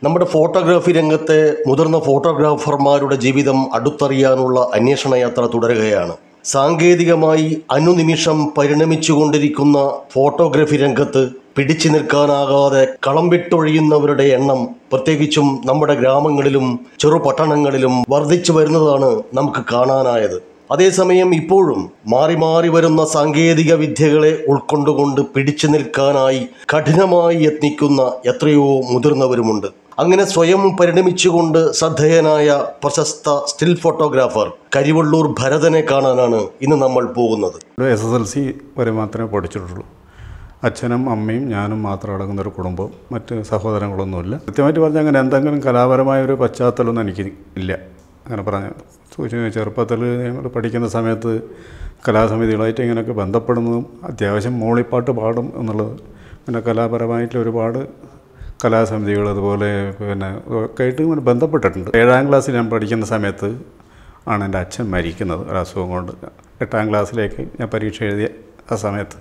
നമ്മുടെ ഫോട്ടോഗ്രാഫി രംഗത്തെ മുതിർന്ന ഫോട്ടോഗ്രാഫർമാരുടെ ജീവിതം അടുത്തറിയാനുള്ള അന്വേഷണ യാത്ര തുടരുകയാണ് സാങ്കേതികമായി അനുനിമിഷം പരിണമിച്ചുകൊണ്ടിരിക്കുന്ന ഫോട്ടോഗ്രാഫി രംഗത്ത് പിടിച്ചു നിൽക്കാനാകാതെ കളം വിട്ടൊഴിയുന്നവരുടെ എണ്ണം പ്രത്യേകിച്ചും നമ്മുടെ ഗ്രാമങ്ങളിലും ചെറുപട്ടണങ്ങളിലും വർദ്ധിച്ചു വരുന്നതാണ് നമുക്ക് കാണാനായത് അതേസമയം ഇപ്പോഴും മാറി മാറി വരുന്ന സാങ്കേതിക വിദ്യകളെ ഉൾക്കൊണ്ടുകൊണ്ട് പിടിച്ചു നിൽക്കാനായി കഠിനമായി യത്നിക്കുന്ന എത്രയോ മുതിർന്നവരുമുണ്ട് അങ്ങനെ സ്വയം പരിണമിച്ചുകൊണ്ട് ശ്രദ്ധേയനായ പ്രശസ്ത സ്റ്റിൽ ഫോട്ടോഗ്രാഫർ കരിവള്ളൂർ ഭരതനെ കാണാനാണ് ഇന്ന് നമ്മൾ പോകുന്നത് ഒരു എസ് എസ് എൽ സി വരെ മാത്രമേ പഠിച്ചിട്ടുള്ളൂ അച്ഛനും അമ്മയും ഞാനും മാത്രം അടങ്ങുന്ന ഒരു കുടുംബം മറ്റ് സഹോദരങ്ങളൊന്നുമില്ല കൃത്യമായിട്ട് പറഞ്ഞാൽ അങ്ങനെ എന്തെങ്കിലും കലാപരമായ ഒരു പശ്ചാത്തലമൊന്നും എനിക്ക് ഇല്ല അങ്ങനെ പറഞ്ഞ ചെറുപ്പത്തിൽ ഞങ്ങൾ പഠിക്കുന്ന സമയത്ത് കലാസമിതികളായിട്ട് ഇങ്ങനെയൊക്കെ ബന്ധപ്പെടുന്നതും അത്യാവശ്യം മൂളിപ്പാട്ട് പാടും എന്നുള്ളത് പിന്നെ കലാപരമായിട്ടുള്ള ഒരുപാട് കലാസമിതികൾ അതുപോലെ പിന്നെ ഒക്കെ ആയിട്ട് ഇങ്ങനെ ബന്ധപ്പെട്ടിട്ടുണ്ട് ഏഴാം ക്ലാസ്സിൽ ഞാൻ പഠിക്കുന്ന സമയത്ത് ആണ് എൻ്റെ അച്ഛൻ മരിക്കുന്നത് ഒരു അസുഖം കൊണ്ട് എട്ടാം ക്ലാസ്സിലേക്ക് ഞാൻ പരീക്ഷ എഴുതിയ ആ സമയത്ത്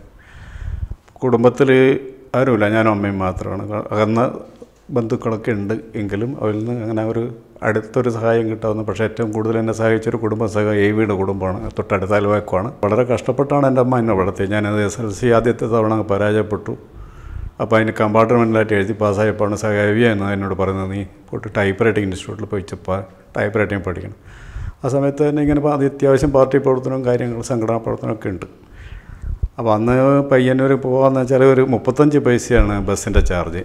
കുടുംബത്തിൽ ആരുമില്ല ഞാനും അമ്മയും മാത്രമാണ് അകന്ന ബന്ധുക്കളൊക്കെ ഉണ്ട് എങ്കിലും അവരിൽ നിന്ന് അങ്ങനെ ഒരു അടുത്തൊരു സഹായം കിട്ടാവുന്ന പക്ഷേ ഏറ്റവും കൂടുതൽ എന്നെ സഹായിച്ചൊരു കുടുംബ സഹായം എ വിയുടെ കുടുംബമാണ് തൊട്ടടുത്ത അയൽവാക്കുമാണ് വളരെ കഷ്ടപ്പെട്ടാണ് എൻ്റെ അമ്മ എന്നെ വളർത്തിയത് ഞാനത് എസ് എൽ സി ആദ്യത്തെ തവണ അങ്ങ് പരാജയപ്പെട്ടു അപ്പോൾ അതിന് കമ്പാർട്ട്മെൻറ്റിലായിട്ട് എഴുതി പാസ്സായപ്പോഴാണ് സഹാവിയ എന്ന് എന്നോട് പറയുന്നത് നീ പോയിട്ട് ടൈപ്പ് റൈറ്റിംഗ് ഇൻസ്റ്റിറ്റ്യൂട്ടിൽ പോയി ടൈപ്പ് റൈറ്റിംഗ് പഠിക്കണം ആ സമയത്ത് തന്നെ ഇങ്ങനെ അത് അത്യാവശ്യം പാർട്ടി പ്രവർത്തനവും കാര്യങ്ങളും സംഘടനാ പ്രവർത്തനമൊക്കെ ഉണ്ട് അപ്പോൾ അന്ന് പയ്യന്നൂർ പോകാമെന്ന് വെച്ചാൽ ഒരു മുപ്പത്തഞ്ച് പൈസയാണ് ബസ്സിൻ്റെ ചാർജ്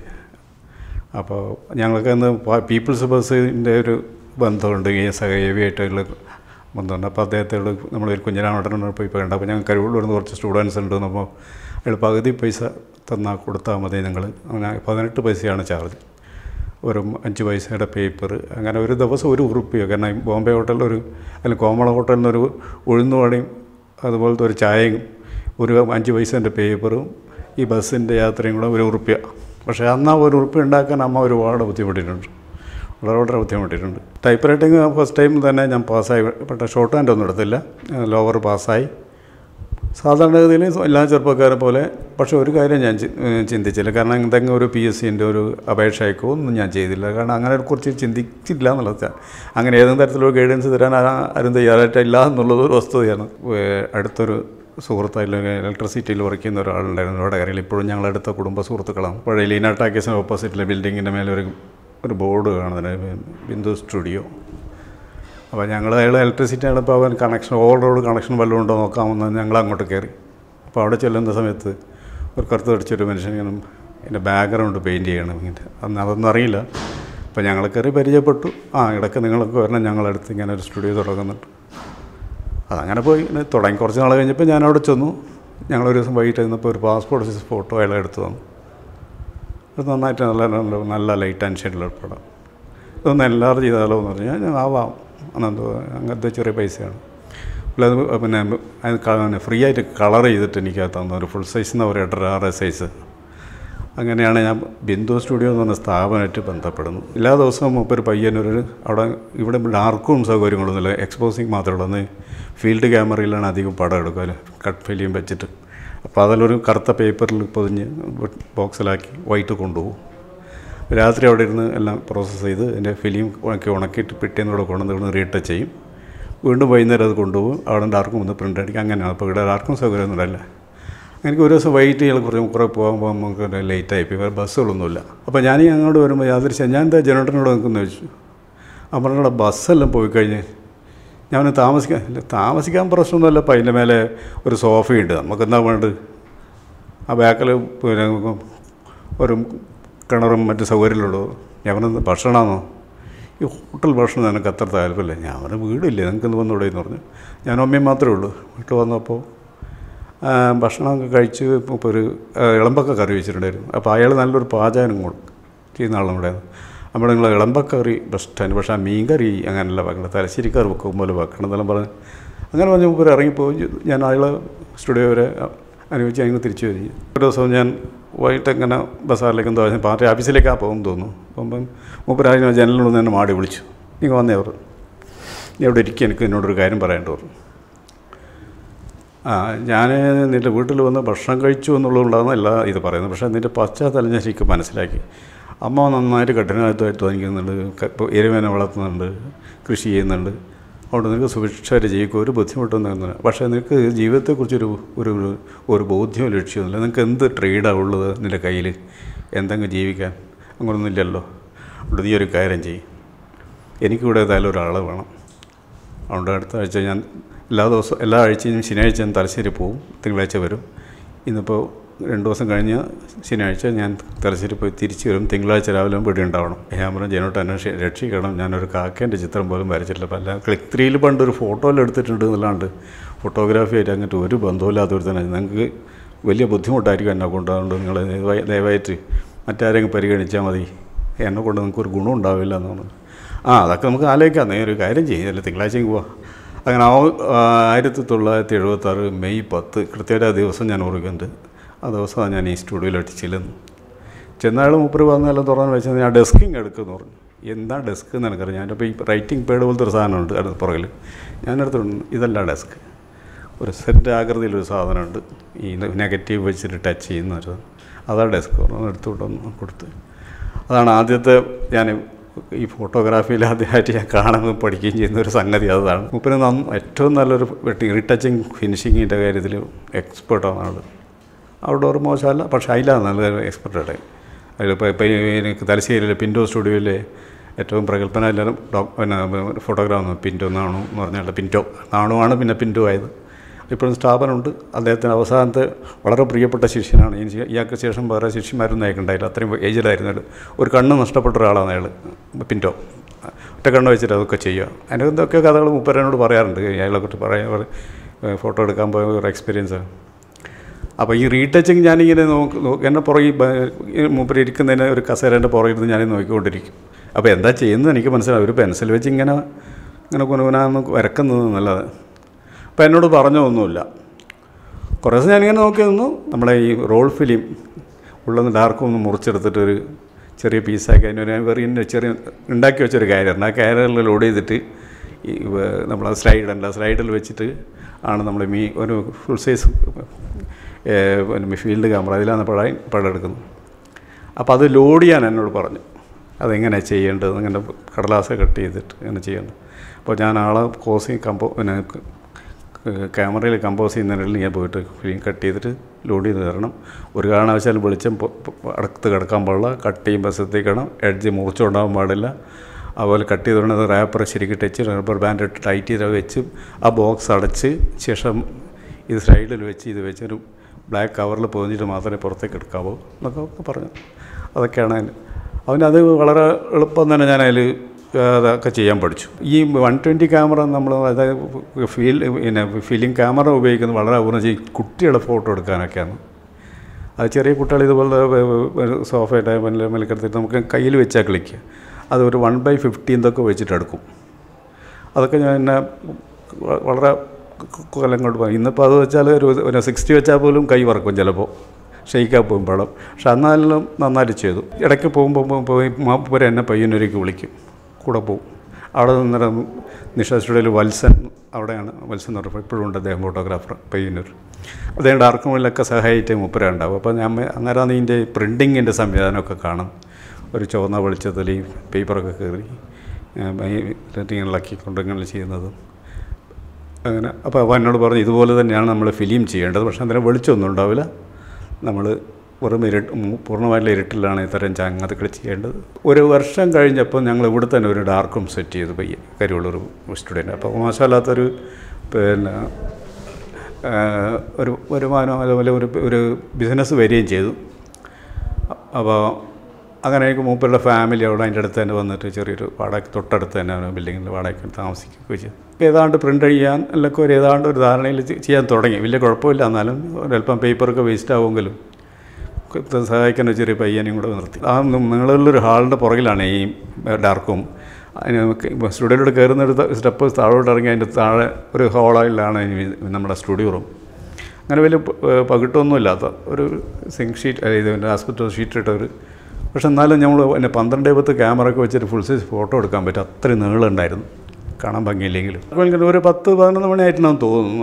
അപ്പോൾ ഞങ്ങൾക്ക് അന്ന് പീപ്പിൾസ് ബസ്സിൻ്റെ ഒരു ബന്ധമുണ്ട് ഈ സഹേവിയായിട്ടുള്ള ബന്ധമുണ്ട് അപ്പോൾ അദ്ദേഹത്തോട് നമ്മൾ ഒരു കുഞ്ഞിനാമട്ടനോട് പോയി പറയണ്ട അപ്പോൾ ഞങ്ങൾ കഴിവുള്ള കുറച്ച് സ്റ്റുഡൻസ് ഉണ്ട് അപ്പോൾ അയാൾ പകുതി പൈസ തന്നാൽ കൊടുത്താൽ മതി നിങ്ങൾ അങ്ങനെ പതിനെട്ട് പൈസയാണ് ചാർജ് ഒരു അഞ്ച് പൈസയുടെ പേപ്പർ അങ്ങനെ ഒരു ദിവസം ഒരു ഉറുപ്പിയോ കാരണം ബോംബെ ഹോട്ടലിൽ ഒരു അല്ലെങ്കിൽ കോമള ഹോട്ടലിൽ നിന്നൊരു ഉഴുന്നുവടയും അതുപോലത്തെ ഒരു ചായയും ഒരു അഞ്ച് പൈസേൻ്റെ പേപ്പറും ഈ ബസ്സിൻ്റെ യാത്രയും കൂടെ ഒരു ഉറുപ്പ്യ പക്ഷേ അന്ന് ആ ഒരു ഉറുപ്പ്യ ഉണ്ടാക്കാൻ അമ്മ ഒരുപാട് ബുദ്ധിമുട്ടിയിട്ടുണ്ട് വളരെ വളരെ ബുദ്ധിമുട്ടിയിട്ടുണ്ട് ടൈപ്പ് റൈറ്റിംഗ് ഫസ്റ്റ് ടൈം തന്നെ ഞാൻ പാസ്സായി പക്ഷേ ഷോർട്ട് ഹാൻഡ് ഒന്നും എടുത്തില്ല ലോവർ പാസ്സായി സാധാരണഗതിയിൽ എല്ലാ ചെറുപ്പക്കാരെ പോലെ പക്ഷേ ഒരു കാര്യം ഞാൻ ചിന്തിച്ചില്ല കാരണം എന്തെങ്കിലും ഒരു പി എസ് സിൻ്റെ ഒരു അപേക്ഷ അയക്കോ ഒന്നും ഞാൻ ചെയ്തില്ല കാരണം അങ്ങനെ കുറിച്ച് ചിന്തിച്ചില്ല എന്നുള്ളത് അങ്ങനെ ഏതെങ്കിലും തരത്തിലുള്ള ഗൈഡൻസ് തരാൻ ആരും തയ്യാറായിട്ടില്ല എന്നുള്ളത് ഒരു വസ്തുതയാണ് അടുത്തൊരു സുഹൃത്തായിട്ട് ഇലക്ട്രിസിറ്റിയിൽ വർക്ക് ചെയ്യുന്ന ഒരാളുണ്ടായിരുന്നു ഇവിടെ കരയിൽ ഇപ്പോഴും ഞങ്ങളടുത്ത കുടുംബ സുഹൃത്തുക്കളാണ് പഴയ ലീന ടാക്കീസിന് ഓപ്പോസിറ്റിലെ ബിൽഡിങ്ങിൻ്റെ മേലെ ഒരു ഒരു ബോർഡ് കാണുന്നുണ്ട് ബിന്ദു സ്റ്റുഡിയോ അപ്പോൾ ഞങ്ങൾ അയാൾ ഇലക്ട്രിസിറ്റി ആണിപ്പോൾ അവൻ കണക്ഷൻ ഓൾ റോഡ് കണക്ഷൻ വല്ലതും ഉണ്ടോ നോക്കാമെന്ന് ഞങ്ങൾ അങ്ങോട്ട് കയറി അപ്പോൾ അവിടെ ചെല്ലുന്ന സമയത്ത് ഒരു കറുത്ത് അടിച്ചൊരു മനുഷ്യൻ ഇങ്ങനെ എൻ്റെ ബാക്ക്ഗ്രൗണ്ട് പെയിൻറ്റ് ചെയ്യണം ഇങ്ങനെ അന്ന് അതൊന്നും അറിയില്ല അപ്പോൾ ഞങ്ങൾ കയറി പരിചയപ്പെട്ടു ആ ഇടയ്ക്ക് നിങ്ങളൊക്കെ വരണം ഞങ്ങളടുത്ത് ഇങ്ങനെ ഒരു സ്റ്റുഡിയോ തുടങ്ങുന്നുണ്ട് അതങ്ങനെ പോയി തുടങ്ങി കുറച്ച് നാൾ കഴിഞ്ഞപ്പോൾ ഞാൻ അവിടെ ചെന്നു ഞങ്ങളൊരു ദിവസം വൈകിട്ട് ഇരുന്നപ്പോൾ ഒരു പാസ്പോർട്ട് സൈസ് ഫോട്ടോ അയാൾ എടുത്തു തന്നു അത് നന്നായിട്ട് നല്ല നല്ല നല്ല ലൈറ്റ് ആൻഡ് ഷെയ്ഡിലുള്ള പടം ഇതൊന്ന് എല്ലാവരും ചെയ്താലോ എന്ന് പറഞ്ഞാൽ ഞാൻ ആവാം അന്നെന്തോ അങ്ങനത്തെ ചെറിയ പൈസയാണ് അല്ല അത് പിന്നെ അത് ഫ്രീ ആയിട്ട് കളർ ചെയ്തിട്ട് എനിക്ക് തന്നു ഒരു ഫുൾ സൈസ് എന്ന് പറയുക എട്ടര ആറ് സൈസ് അങ്ങനെയാണ് ഞാൻ ബിന്ദു സ്റ്റുഡിയോ എന്ന് പറഞ്ഞ സ്ഥാപനമായിട്ട് ബന്ധപ്പെടുന്നു എല്ലാ ദിവസവും മുപ്പൊരു പയ്യനൊരു അവിടെ ഇവിടെ ഡാർക്കും സൗകര്യങ്ങളൊന്നുമില്ല എക്സ്പോസിങ് മാത്രമേ ഉള്ളൂ അന്ന് ഫീൽഡ് ക്യാമറയിലാണ് അധികം പടം എടുക്കുക കട്ട് ഫിലിം വെച്ചിട്ട് അപ്പോൾ അതിലൊരു കറുത്ത പേപ്പറിൽ പൊതിഞ്ഞ് ബോക്സിലാക്കി വൈകിട്ട് കൊണ്ടുപോകും രാത്രി അവിടെ ഇരുന്ന് എല്ലാം പ്രോസസ്സ് ചെയ്ത് എൻ്റെ ഫിലിം ഉണക്കി ഉണക്കിയിട്ട് പിറ്റേന്നൂടെ കൊണ്ടുവന്ന് റീടച്ച് ചെയ്യും വീണ്ടും വൈകുന്നേരം അത് കൊണ്ടുപോകും അവിടെ ഡാർക്കും വന്ന് പ്രിൻ്റ് അടിക്കും അങ്ങനെയാണ് അപ്പോൾ ഇവിടെ ഡാർക്കും സൗകര്യമൊന്നും ഇല്ല എനിക്ക് ഒരു ദിവസം വൈകിട്ട് ഇയാൾ കുറച്ച് കുറേ പോകുമ്പോൾ നമുക്ക് ലേറ്റായി പോയി ബസ്സുകളൊന്നുമില്ല അപ്പോൾ ഞാൻ അങ്ങോട്ട് വരുമ്പോൾ യാതൊരു ഞാൻ എന്താ ജനറേറ്ററിനോട് നിൽക്കുന്നു ചോദിച്ചു അപ്പോൾ ബസ്സെല്ലാം പോയി കഴിഞ്ഞ് ഞാൻ താമസിക്കാൻ ഇല്ല താമസിക്കാൻ പ്രശ്നമൊന്നുമില്ല അപ്പം അതിൻ്റെ മേലെ ഒരു സോഫയുണ്ട് നമുക്കെന്താ വേണ്ടത് ആ ബാക്കിൽ പിന്നെ ഒരു കിണറും മറ്റ് സൗകര്യമുള്ളൂ ഞാൻ ഭക്ഷണമാണോ ഈ ഹോട്ടൽ ഭക്ഷണം എനിക്ക് അത്ര താല്പര്യമില്ല ഞാൻ പറഞ്ഞ വീടില്ലേ നിങ്ങൾക്ക് വന്നൂടെ എന്ന് പറഞ്ഞു ഞാൻ അമ്മയും മാത്രമേ ഉള്ളൂ വീട്ടിൽ വന്നപ്പോൾ ഭക്ഷണമൊക്കെ കഴിച്ച് ഇപ്പോൾ ഒരു ഇളമ്പക്ക കറി വെച്ചിട്ടുണ്ടായിരുന്നു അപ്പോൾ അയാൾ നല്ലൊരു പാചകം ചെയ്യുന്ന ആളും കൂടെ നമ്മുടെ നിങ്ങൾ ഇളമ്പക്കറി ബെസ്റ്റാണ് പക്ഷേ ആ മീൻ കറി അങ്ങനെയല്ല വെക്കണം തലശ്ശേരിക്കാർ വെക്കും പോലെ വെക്കണം എന്നെല്ലാം പറഞ്ഞ് അങ്ങനെ പറഞ്ഞ് മുമ്പ് ഇറങ്ങിപ്പോയി ഞാൻ അയാൾ സ്റ്റുഡിയോ വരെ അനുവദിച്ച് ഞങ്ങൾ തിരിച്ചു വരിക ഒരു ദിവസം ഞാൻ വൈകിട്ട് ഇങ്ങനെ ബസാറിലേക്ക് എന്തോ പാർട്ടി ഓഫീസിലേക്കാണ് പോകും തോന്നുന്നു അപ്പം മൂപ്പരാജിനെ ജനലിനോട് തന്നെ മാടി വിളിച്ചു നിങ്ങൾ വന്നേ അവർ നീ അവിടെ ഇരിക്കുക എനിക്ക് എന്നോടൊരു കാര്യം പറയേണ്ടി പറഞ്ഞു ആ ഞാൻ നിൻ്റെ വീട്ടിൽ വന്ന് ഭക്ഷണം കഴിച്ചു എന്നുള്ളതുകൊണ്ടാണ് എല്ലാ ഇത് പറയുന്നത് പക്ഷേ നിൻ്റെ പശ്ചാത്തലം ഞാൻ ശരിക്കും മനസ്സിലാക്കി അമ്മ നന്നായിട്ട് കഠിനമായിട്ട് അധ്വാനിക്കുന്നുണ്ട് ക- ഇപ്പോൾ എരുവേനെ വളർത്തുന്നുണ്ട് കൃഷി ചെയ്യുന്നുണ്ട് അതുകൊണ്ട് നിനക്ക് സുഭിക്ഷമായിട്ട് ജീവിക്കും ഒരു ബുദ്ധിമുട്ടൊന്നും വരുന്നില്ല പക്ഷേ നിനക്ക് ജീവിതത്തെക്കുറിച്ചൊരു ഒരു ഒരു ഒരു ബോധ്യമോ ലക്ഷ്യമൊന്നുമില്ല നിനക്ക് എന്ത് ട്രേഡാണ് ഉള്ളത് നിൻ്റെ കയ്യിൽ എന്തെങ്കിലും ജീവിക്കാൻ അങ്ങനെയൊന്നും ഇല്ലല്ലോ അതുകൊണ്ട് നീ ഒരു കാര്യം ചെയ്യും എനിക്കിവിടെ ഏതായാലും ഒരാൾ വേണം അതുകൊണ്ട് അടുത്ത ആഴ്ച ഞാൻ എല്ലാ ദിവസവും എല്ലാ ആഴ്ചയും ശനിയാഴ്ച ഞാൻ തലശ്ശേരി പോവും തിങ്കളാഴ്ച വരും ഇന്നിപ്പോൾ രണ്ട് ദിവസം കഴിഞ്ഞ് ശനിയാഴ്ച ഞാൻ തലശ്ശേരി പോയി തിരിച്ച് വരും തിങ്കളാഴ്ച രാവിലെ ഇവിടെ ഉണ്ടാവണം ഞാൻ പറഞ്ഞു ജനോട്ട് അന്വേഷി രക്ഷിക്കണം ഞാനൊരു കാക്കേൻ്റെ ചിത്രം പോലും വരച്ചിട്ടില്ല അപ്പം അല്ല ക്ലിക്ക് ത്രീയിൽ പണ്ട് ഒരു ഫോട്ടോയിൽ എടുത്തിട്ടുണ്ട് എന്നല്ലാണ്ട് ഫോട്ടോഗ്രാഫി ആയിട്ട് അങ്ങോട്ട് ഒരു ബന്ധമില്ലാത്തവർ തന്നെ നിങ്ങൾക്ക് വലിയ ബുദ്ധിമുട്ടായിരിക്കും എന്നെ കൊണ്ട് അതുകൊണ്ട് നിങ്ങൾ ദയവായി ദയവായിട്ട് മറ്റാരെങ്കിലും പരിഗണിച്ചാൽ മതി എന്നെ കൊണ്ട് നിങ്ങൾക്ക് ഒരു ഗുണം ഉണ്ടാവില്ല എന്ന് പറഞ്ഞു ആ അതൊക്കെ നമുക്ക് ആലോചിക്കാം നീ ഒരു കാര്യം ചെയ്യില്ല തിങ്കളാഴ്ചയ്ക്ക് പോവാം അങ്ങനെ ആ ആയിരത്തി തൊള്ളായിരത്തി എഴുപത്താറ് മെയ് പത്ത് കൃത്യമായിട്ട് ആ ദിവസം ഞാൻ ഓർക്കുന്നുണ്ട് ആ ദിവസമാണ് ഞാൻ ഈ സ്റ്റുഡിയോയിലോട്ട് ചെല്ലുന്നു ചെന്നാൾ മുപ്പര് വന്നെല്ലാം തുറന്ന് വെച്ചാൽ ഞാൻ ഡെസ്കിങ് എടുക്കുമെന്ന് പറഞ്ഞു എന്താ ഡെസ്ക് എന്ന് എനിക്കറിയാം ഞാൻ ഇപ്പോൾ ഈ റൈറ്റിംഗ് പേഡ് പോലത്തെ ഒരു സാധനമുണ്ട് അടുത്ത പുറകിൽ ഞാനെടുത്തോണ്ട് ഇതല്ല ഡെസ്ക് ഒരു സെറ്റ് ആകൃതിയിലൊരു സാധനമുണ്ട് ഈ നെഗറ്റീവ് വെച്ചിട്ട് ടച്ച് ചെയ്യുന്ന ഒരു സാധനം. അതാ ഡെസ്ക് പറഞ്ഞു എടുത്തുകൊണ്ടൊന്ന് കൊടുത്ത് അതാണ് ആദ്യത്തെ ഞാൻ ഈ ഫോട്ടോഗ്രാഫിയിൽ ആദ്യമായിട്ട് ഞാൻ കാണുകയും പഠിക്കുകയും ചെയ്യുന്ന ഒരു സംഗതി അതാണ് മുപ്പിന് നന്ന ഏറ്റവും നല്ലൊരു റീടച്ചിങ് ഫിനിഷിങ്ങിൻ്റെ കാര്യത്തിൽ എക്സ്പേർട്ടാണ് ആൾ ഔട്ട്ഡോർ മോശമല്ല പക്ഷേ അതിലാണ് നല്ല എക്സ്പെർട്ടാണ് അതിലിപ്പോൾ ഇപ്പോൾ എനിക്ക് തലശ്ശേരിയിലെ പിൻറ്റോ സ്റ്റുഡിയോയിലെ ഏറ്റവും പ്രഗത്ഭന എല്ലാവരും ഡോ പിന്നെ ഫോട്ടോഗ്രാഫ് പിൻറ്റോ നാണു എന്ന് പറഞ്ഞാൽ പിൻറ്റോ നാണുവാണ് പിന്നെ പിൻറ്റോ ആയത് ഇപ്പോഴും സ്ഥാപനമുണ്ട് അദ്ദേഹത്തിന് അവസാനത്തെ വളരെ പ്രിയപ്പെട്ട ശിഷ്യനാണ് ഇനി ഇയാൾക്ക് ശേഷം വേറെ ശിഷ്യന്മാരൊന്നും അയക്കുണ്ടായില്ല അത്രയും ഏജിലായിരുന്നു അയാൾ ഒരു കണ്ണ് നഷ്ടപ്പെട്ട ഒരാളാണ് അയാൾ പിൻറ്റോ ഒറ്റ കണ്ണ് വെച്ചിട്ട് അതൊക്കെ ചെയ്യുക അതിൻ്റെ എന്തൊക്കെ കഥകൾ മുപ്പരനോട് പറയാറുണ്ട് അയാളെ കുറിച്ച് പറയാൻ ഫോട്ടോ എടുക്കാൻ പോയ ഒരു എക്സ്പീരിയൻസാണ് അപ്പോൾ ഈ റീടച്ചിങ് ഞാനിങ്ങനെ നോക്ക് നോ- എന്നെ പുറകിൽ മൂപ്പര് ഇരിക്കുന്നതിന് ഒരു കസേരൻ്റെ പുറകിരുന്ന് ഞാൻ നോക്കിക്കൊണ്ടിരിക്കും അപ്പോൾ എന്താ ചെയ്യുന്നത് എനിക്ക് മനസ്സിലാവും ഒരു പെൻസിൽ വെച്ച് ഇങ്ങനെ ഇങ്ങനെ കുനുകുനാന്ന് വരക്കുന്നത് നല്ലത് അപ്പോൾ എന്നോട് പറഞ്ഞൊന്നുമില്ല കുറേ ദിവസം ഞാനിങ്ങനെ നോക്കി നിന്നു നമ്മളെ ഈ റോൾ ഫിലിം ഉള്ളത് ഡാർക്കും ഒന്ന് മുറിച്ചെടുത്തിട്ട് ഒരു ചെറിയ പീസാക്കി അതിനൊരു വെറിയ ചെറിയ ഉണ്ടാക്കി വെച്ചൊരു കാര്യം ആ കാരിയറിൽ ലോഡ് ചെയ്തിട്ട് ഈ വ- നമ്മളെ സ്ലൈഡ് ഉണ്ട് ആ സ്ലൈഡിൽ വെച്ചിട്ട് ആണ് നമ്മൾ മീ ഒരു ഫുൾ സൈസ് പിന്നെ ഫീൽഡ് ക്യാമറ അതിലാണ് പഴം പടം എടുക്കുന്നത് അപ്പോൾ അത് ലോഡ് ചെയ്യാൻ എന്നോട് പറഞ്ഞു അതെങ്ങനെ ചെയ്യേണ്ടത് ഇങ്ങനെ കടലാസ കട്ട് ചെയ്തിട്ട് ഇങ്ങനെ ചെയ്യേണ്ടത് അപ്പോൾ ഞാൻ ആളെ കോസിങ് കമ്പോ പിന്നെ ക്യാമറയിൽ കമ്പോസ് ചെയ്യുന്നതിനിടയിൽ ഞാൻ പോയിട്ട് ഫിലിം കട്ട് ചെയ്തിട്ട് ലോഡ് ചെയ്ത് തരണം ഒരു കാരണവശാലും വെളിച്ചം പൊ- പൊ- അടുത്ത് കിടക്കാൻ പാടില്ല കട്ട് ചെയ്യുമ്പോൾ ശ്രദ്ധിക്കണം എഡ്ജ് മുറിച്ചുകൊണ്ടാകാൻ പാടില്ല അതുപോലെ കട്ട് ചെയ്തുകൊണ്ട് റാപ്പർ ശരിക്കും ടച്ച് റബ്ബർ ബാൻഡ് ഇട്ട് ടൈറ്റ് ചെയ്ത് വെച്ച് ആ ബോക്സ് അടച്ച് ശേഷം ഇത് സൈഡിൽ വെച്ച് ഇത് വെച്ചൊരു ബ്ലാക്ക് കവറിൽ പൊതിഞ്ഞിട്ട് മാത്രമേ പുറത്തേക്ക് എടുക്കാവൂ എന്നൊക്കെ ഒക്കെ പറഞ്ഞു അതൊക്കെയാണ് അതിന് അവനത് വളരെ എളുപ്പം തന്നെ ഞാൻ അതിൽ അതൊക്കെ ചെയ്യാൻ പഠിച്ചു ഈ വൺ ട്വൻറ്റി ക്യാമറ നമ്മൾ അതായത് ഫീൽ പിന്നെ ഫിലിം ക്യാമറ ഉപയോഗിക്കുന്നത് വളരെ അപൂർവം ഈ കുട്ടികളെ ഫോട്ടോ എടുക്കാനൊക്കെയാണ് അത് ചെറിയ കുട്ടികൾ ഇതുപോലെ സോഫയുടെ മെലക്കെടുത്തിട്ട് നമുക്ക് കയ്യിൽ വെച്ചാൽ കളിക്കുക അത് ഒരു വൺ ബൈ ഫിഫ്റ്റീൻതൊക്കെ വെച്ചിട്ട് എടുക്കും അതൊക്കെ ഞാൻ എന്നെ വ- വളരെ കൊല്ലം കൊണ്ട് പോയി ഇന്നിപ്പോൾ അത് വെച്ചാൽ ഒരു ഒരു സിക്സ്റ്റി വെച്ചാൽ പോലും കൈ വറക്കും ചിലപ്പോൾ ഷെയ്ക്കാൻ പോകും പടം പക്ഷെ അന്നാലും നന്നായിട്ട് ചെയ്തു ഇടയ്ക്ക് പോകുമ്പോൾ പോയി മാപ്പൂരെ എന്നെ പയ്യന്നൂരേക്ക് വിളിക്കും കൂടെ പോവും അവിടെ നിന്നേരം നിഷ സ്റ്റുഡിയോയിൽ വത്സൻ അവിടെയാണ് വത്സൻ എന്ന് പറഞ്ഞപ്പോൾ ഇപ്പോഴും ഉണ്ട് അദ്ദേഹം ഫോട്ടോഗ്രാഫർ പയ്യന്നൂർ അദ്ദേഹം ഡാർക്ക് മോളിലൊക്കെ സഹായിച്ച് മുപ്പര ഉണ്ടാവും അപ്പോൾ ഞാൻ അന്നേരം ഇതിൻ്റെ പ്രിൻറ്റിങ്ങിൻ്റെ സംവിധാനമൊക്കെ കാണും ഒരു ചുവന്ന വെളിച്ചത്തിൽ ഈ പേപ്പറൊക്കെ കയറി ഇളക്കിക്കൊണ്ട് ഇങ്ങനെ ചെയ്യുന്നതും അങ്ങനെ അപ്പോൾ അവ എന്നോട് പറഞ്ഞു ഇതുപോലെ തന്നെയാണ് നമ്മൾ ഫിലിം ചെയ്യേണ്ടത് പക്ഷേ അതിന് വെളിച്ചമൊന്നും ഉണ്ടാവില്ല നമ്മൾ വെറും ഇരുട്ട് മു- പൂർണ്ണമായിട്ടുള്ള ഇരുട്ടിലാണ് ഇത്തരം ചങ്ങാത്തുകൾ ചെയ്യേണ്ടത് ഒരു വർഷം കഴിഞ്ഞപ്പോൾ ഞങ്ങൾ ഇവിടെ തന്നെ ഒരു ഡാർക്ക് റൂം സെറ്റ് ചെയ്തു പയ്യെ കരിയുള്ളൊരു സ്റ്റുഡൻറ്റ് അപ്പോൾ മോശമല്ലാത്തൊരു പിന്നെ ആ, ഒരു വരുമാനം അതുപോലെ ഒരു ഒരു ബിസിനസ് വരികയും ചെയ്തു അപ്പോൾ അങ്ങനെ എനിക്ക് മൂപ്പരുടെ ഫാമിലി അവിടെ അതിൻ്റെ അടുത്ത് തന്നെ വന്നിട്ട് ചെറിയൊരു വാടക തൊട്ടടുത്ത് തന്നെ ബിൽഡിങ്ങിൽ വാടകയ്ക്ക് താമസിക്കുകയൊക്കെ ചെയ്തു ഇപ്പോൾ ഏതാണ്ട് പ്രിൻ്റ് ചെയ്യാൻ അല്ലെങ്കിൽ ഒരു ഏതാണ്ട് ഒരു ധാരണയിൽ ചെ- ചെയ്യാൻ തുടങ്ങി വലിയ കുഴപ്പമില്ല എന്നാലും ഒരല്പം പേപ്പറൊക്കെ വേസ്റ്റ് ആവുമെങ്കിലും ഒക്കെ സഹായിക്കാൻ ഒരു ചെറിയ പയ്യനെയും കൂടെ നിർത്തി ആ നിങ്ങളുള്ളൊരു ഹാളിൻ്റെ പുറകിലാണ് ഈ ഡാർക്കും അതിന് സ്റ്റുഡിയോയിലൂടെ കയറുന്നൊരു സ്റ്റെപ്പ് താഴോട്ട് ഇറങ്ങി അതിൻ്റെ താഴെ ഒരു ഹോളിലാണ് നമ്മുടെ സ്റ്റുഡിയോ റൂം അങ്ങനെ വലിയ പ- ഏഹ് പകിട്ടൊന്നുമില്ലാത്ത ഒരു സിങ്ക് ഷീറ്റ് ഇത് പിന്നെ ആസ്പെക്ട് ഷീറ്റ് ഇട്ട ഒരു പക്ഷെ എന്നാലും നമ്മൾ പിന്നെ പന്ത്രണ്ട് പത്ത് ക്യാമറ ഒക്കെ വെച്ചിട്ട് ഫുൾ സൈസ് ഫോട്ടോ എടുക്കാൻ പറ്റും അത്രയും നീളം ഉണ്ടായിരുന്നു കാണാൻ ഭംഗിയില്ലെങ്കിലും അപ്പോൾ എനിക്ക് ഒരു പത്ത് പതിനൊന്ന് മണിയായിട്ടുണ്ടാവും തോന്നുന്നു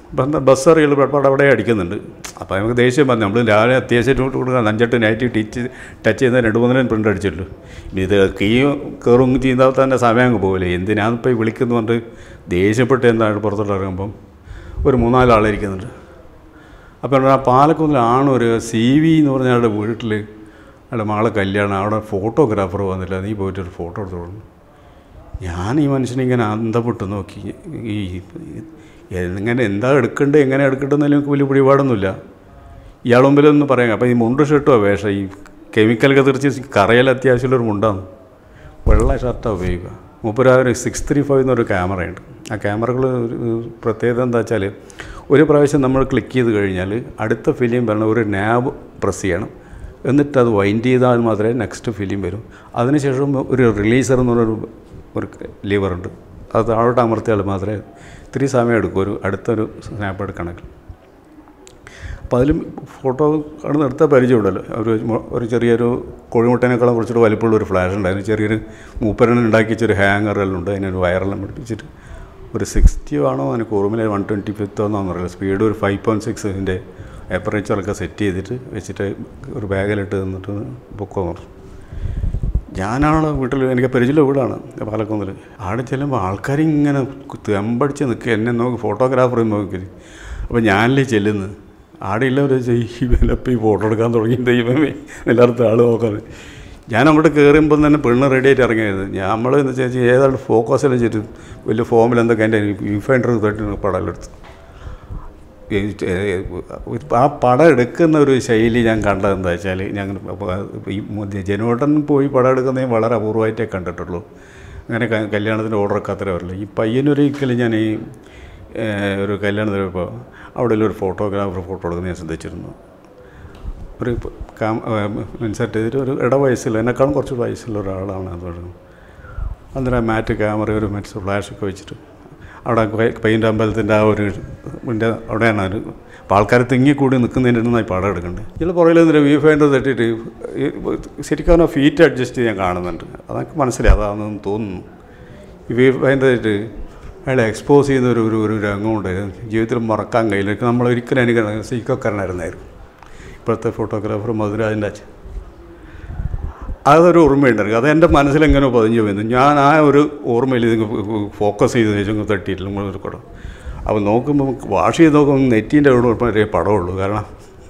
ബന്ധ ബസ് അറിയുള്ളൂ പടപട അവിടെ അടിക്കുന്നുണ്ട് അപ്പോൾ നമുക്ക് ദേഷ്യം വന്നു നമ്മൾ രാവിലെ അത്യാവശ്യമായിട്ട് കൊടുക്കുക അഞ്ചെട്ട് നൈറ്റ് ടീച്ച് ടച്ച് ചെയ്യുന്ന രണ്ട് മൂന്നിനും പ്രിൻ്റ് അടിച്ചിട്ടുള്ളൂ ഇനി ഇത് കീ കയറും ചെയ്താൽ തന്നെ സമയം അങ്ങ് പോകില്ലേ എന്തിനാണ് ഇപ്പോൾ ഈ വിളിക്കുന്നു പറഞ്ഞിട്ട് ദേഷ്യപ്പെട്ട് എന്താണ് പുറത്തോട്ട് ഇറങ്ങുമ്പം ഒരു മൂന്നാല് ആളിരിക്കുന്നുണ്ട് അപ്പോൾ ആ പാലക്കുന്നിലാണ് ഒരു സി വി എന്ന് പറഞ്ഞ ആളുടെ വീട്ടിൽ അയാളുടെ മകളെ കല്യാണം അവിടെ ഫോട്ടോഗ്രാഫർ വന്നില്ല നീ പോയിട്ട് ഒരു ഫോട്ടോ എടുത്തു കൊടുന്നു ഞാൻ ഈ മനുഷ്യനെ ഇങ്ങനെ അന്തപ്പെട്ട് നോക്കി ഈ എങ്ങനെ എന്താ എടുക്കേണ്ടത് എങ്ങനെ എടുക്കേണ്ടതെന്ന് എനിക്ക് വലിയ പിടിപാടൊന്നുമില്ല ഇയാൾ മുമ്പിലൊന്നും പറയാം അപ്പോൾ ഈ മുണ്ട് ഷർട്ടോ വേഷം ഈ കെമിക്കലൊക്കെ തെറിച്ച് കറയിൽ അത്യാവശ്യമുള്ളൊരു മുണ്ടാണ് വെള്ള ഷർട്ടാണ് ഉപയോഗിക്കുക മൂപ്പര് ഒരു സിക്സ് ത്രീ ഫൈവ് എന്നൊരു ക്യാമറയുണ്ട് ആ ക്യാമറകൾ ഒരു പ്രത്യേകത എന്താ വെച്ചാൽ ഒരു പ്രാവശ്യം നമ്മൾ ക്ലിക്ക് ചെയ്ത് കഴിഞ്ഞാൽ അടുത്ത ഫിലിം വരണം ഒരു നാബ് പ്രസ് ചെയ്യണം എന്നിട്ട് അത് വൈൻഡ് ചെയ്താൽ മാത്രമേ നെക്സ്റ്റ് ഫിലിം വരും അതിനുശേഷം ഒരു റിലീസർ എന്ന് പറഞ്ഞൊരു ഒരു ലിവറുണ്ട് അത് താഴോട്ട് അമർത്തിയാൽ മാത്രമേ ഇത്തിരി സമയം എടുക്കും ഒരു അടുത്തൊരു സ്നാപ്പ് എടുക്കണമെങ്കിൽ അപ്പോൾ അതിലും ഫോട്ടോ അവിടെ നിർത്താൻ പരിചയമുണ്ടല്ലോ ഒരു മൊ- ഒരു ചെറിയൊരു കോഴിമുട്ടേനേക്കാളും കുറച്ചുകൂടെ വലിപ്പമുള്ള ഒരു ഫ്ലാഷ് ഉണ്ടായിരുന്നു ചെറിയൊരു മൂപ്പരനെ ഉണ്ടാക്കി വെച്ചൊരു ഹാങ്ങറെല്ലാം ഉണ്ട് അതിനൊരു വയറെല്ലാം പിടിപ്പിച്ചിട്ട് ഒരു സിക്സ്റ്റിയോ ആണോ എനിക്ക് ഓർമ്മയില്ല വൺ ട്വൻറ്റി ഫിഫ്ത്തോ എന്നൊന്നും അറിയില്ല സ്പീഡ് ഒരു ഫൈവ് പോയിൻറ്റ് സിക്സിൻ്റെ ടെമ്പറേച്ചറൊക്കെ സെറ്റ് ചെയ്തിട്ട് വെച്ചിട്ട് ഒരു ബാഗിലിട്ട് തന്നിട്ട് ബുക്കോ പറഞ്ഞു ഞാനാണ് വീട്ടിൽ എനിക്ക് പരിചയമുള്ള വീടാണ് പാലക്കുന്നിൽ അവിടെ ചെല്ലുമ്പോൾ ആൾക്കാർ ഇങ്ങനെ തെമ്പടിച്ച് നിൽക്കുക എന്നെ നോക്കി ഫോട്ടോഗ്രാഫറെ നോക്കി അപ്പോൾ ഞാനല്ലേ ചെല്ലുന്നത് ആടെയുള്ള ഒരു ഇവനപ്പം ഈ ഫോട്ടോ എടുക്കാൻ തുടങ്ങി ദൈവമേ എല്ലായിടത്തും ആൾ നോക്കാറ് ഞാൻ അങ്ങോട്ട് കയറുമ്പോൾ തന്നെ പെണ്ണ് റെഡി ആയിട്ട് ഇറങ്ങിയത് നമ്മൾ എന്ന് വെച്ചാൽ ഏതാണ്ട് ഫോക്കസ് എല്ലാം ചെയ്തിട്ട് വലിയ ഫോമിൽ എന്തൊക്കെ എൻ്റെ വ്യൂ ഫൈൻഡർ തട്ടി പടം എടുത്തു ഈ ചെ- ആ പടം എടുക്കുന്ന ഒരു ശൈലി ഞാൻ കണ്ടത് എന്താ വെച്ചാൽ ഞങ്ങൾ ഈ മു- ജനോട്ടൻ പോയി പടം എടുക്കുന്നത് ഞാൻ വളരെ അപൂർവമായിട്ടേ കണ്ടിട്ടുള്ളൂ അങ്ങനെ ക- കല്യാണത്തിന് ഓർഡറൊക്കെ അത്ര വരില്ല ഈ പയ്യനൊരിക്കലും ഞാൻ ഈ ഏഹ്, ഒരു കല്യാണത്തിന് പോയപ്പോൾ അവിടെ ഒരു ഫോട്ടോഗ്രാഫർ ഫോട്ടോ എടുക്കുന്നത് ഞാൻ ശ്രദ്ധിച്ചിരുന്നു ഒരു കാം സെറ്റ് ചെയ്തിട്ട് ഒരു ഇട വയസ്സിൽ എന്നെക്കാളും കുറച്ച് വയസ്സുള്ള ഒരാളാണ് അത് പറയുന്നത് അന്നേരം മാറ്റ് ക്യാമറ ഒരു മറ്റ് ഫ്ലാഷൊക്കെ വെച്ചിട്ട് അവിടെ പെയിൻ്റ് അമ്പലത്തിൻ്റെ ആ ഒരു ഇതിൻ്റെ അവിടെയാണ് ഒരു അപ്പോൾ ആൾക്കാർ തിങ്ങിക്കൂടി നിൽക്കുന്നതിൻ്റെ നന്നായി പടം എടുക്കുന്നുണ്ട് ഇതിൽ പുറകിൽ നിന്നൊരു വ്യൂ ഫൈൻഡർ തട്ടിയിട്ട് ഈ ശരിക്കും അവനെ ഫീറ്റ് അഡ്ജസ്റ്റ് ചെയ്യാൻ കാണുന്നുണ്ട് അതൊക്കെ മനസ്സിലായി അതാണെന്ന് തോന്നുന്നു ഈ വ്യൂ ഫൈൻഡർ തട്ടിട്ട് അയാളെ എക്സ്പോസ് ചെയ്യുന്ന ഒരു ഒരു ഒരു രംഗമുണ്ട് ജീവിതത്തിൽ മറക്കാൻ കഴിയില്ല നമ്മൾ ഒരിക്കലും എനിക്ക് സീക്കോക്കാരനായിരുന്നായിരുന്നു ഇപ്പോഴത്തെ ഫോട്ടോഗ്രാഫർ മധുരാജിൻ്റെ അച്ഛൻ അതൊരു ഓർമ്മയുണ്ട് അത് എൻ്റെ മനസ്സിലെങ്ങനെ പതിഞ്ഞു വന്നു ഞാൻ ആ ഒരു ഓർമ്മയിൽ ഇത് ഫോക്കസ് ചെയ്ത് വെച്ചങ്ങ് തട്ടിയിട്ടില്ല നമ്മളൊരു കുടം അപ്പോൾ നോക്കുമ്പോൾ വാഷ് ചെയ്ത് നോക്കുമ്പോൾ നെറ്റിൻ്റെ അവിടെ വരെ പടമുള്ളൂ കാരണം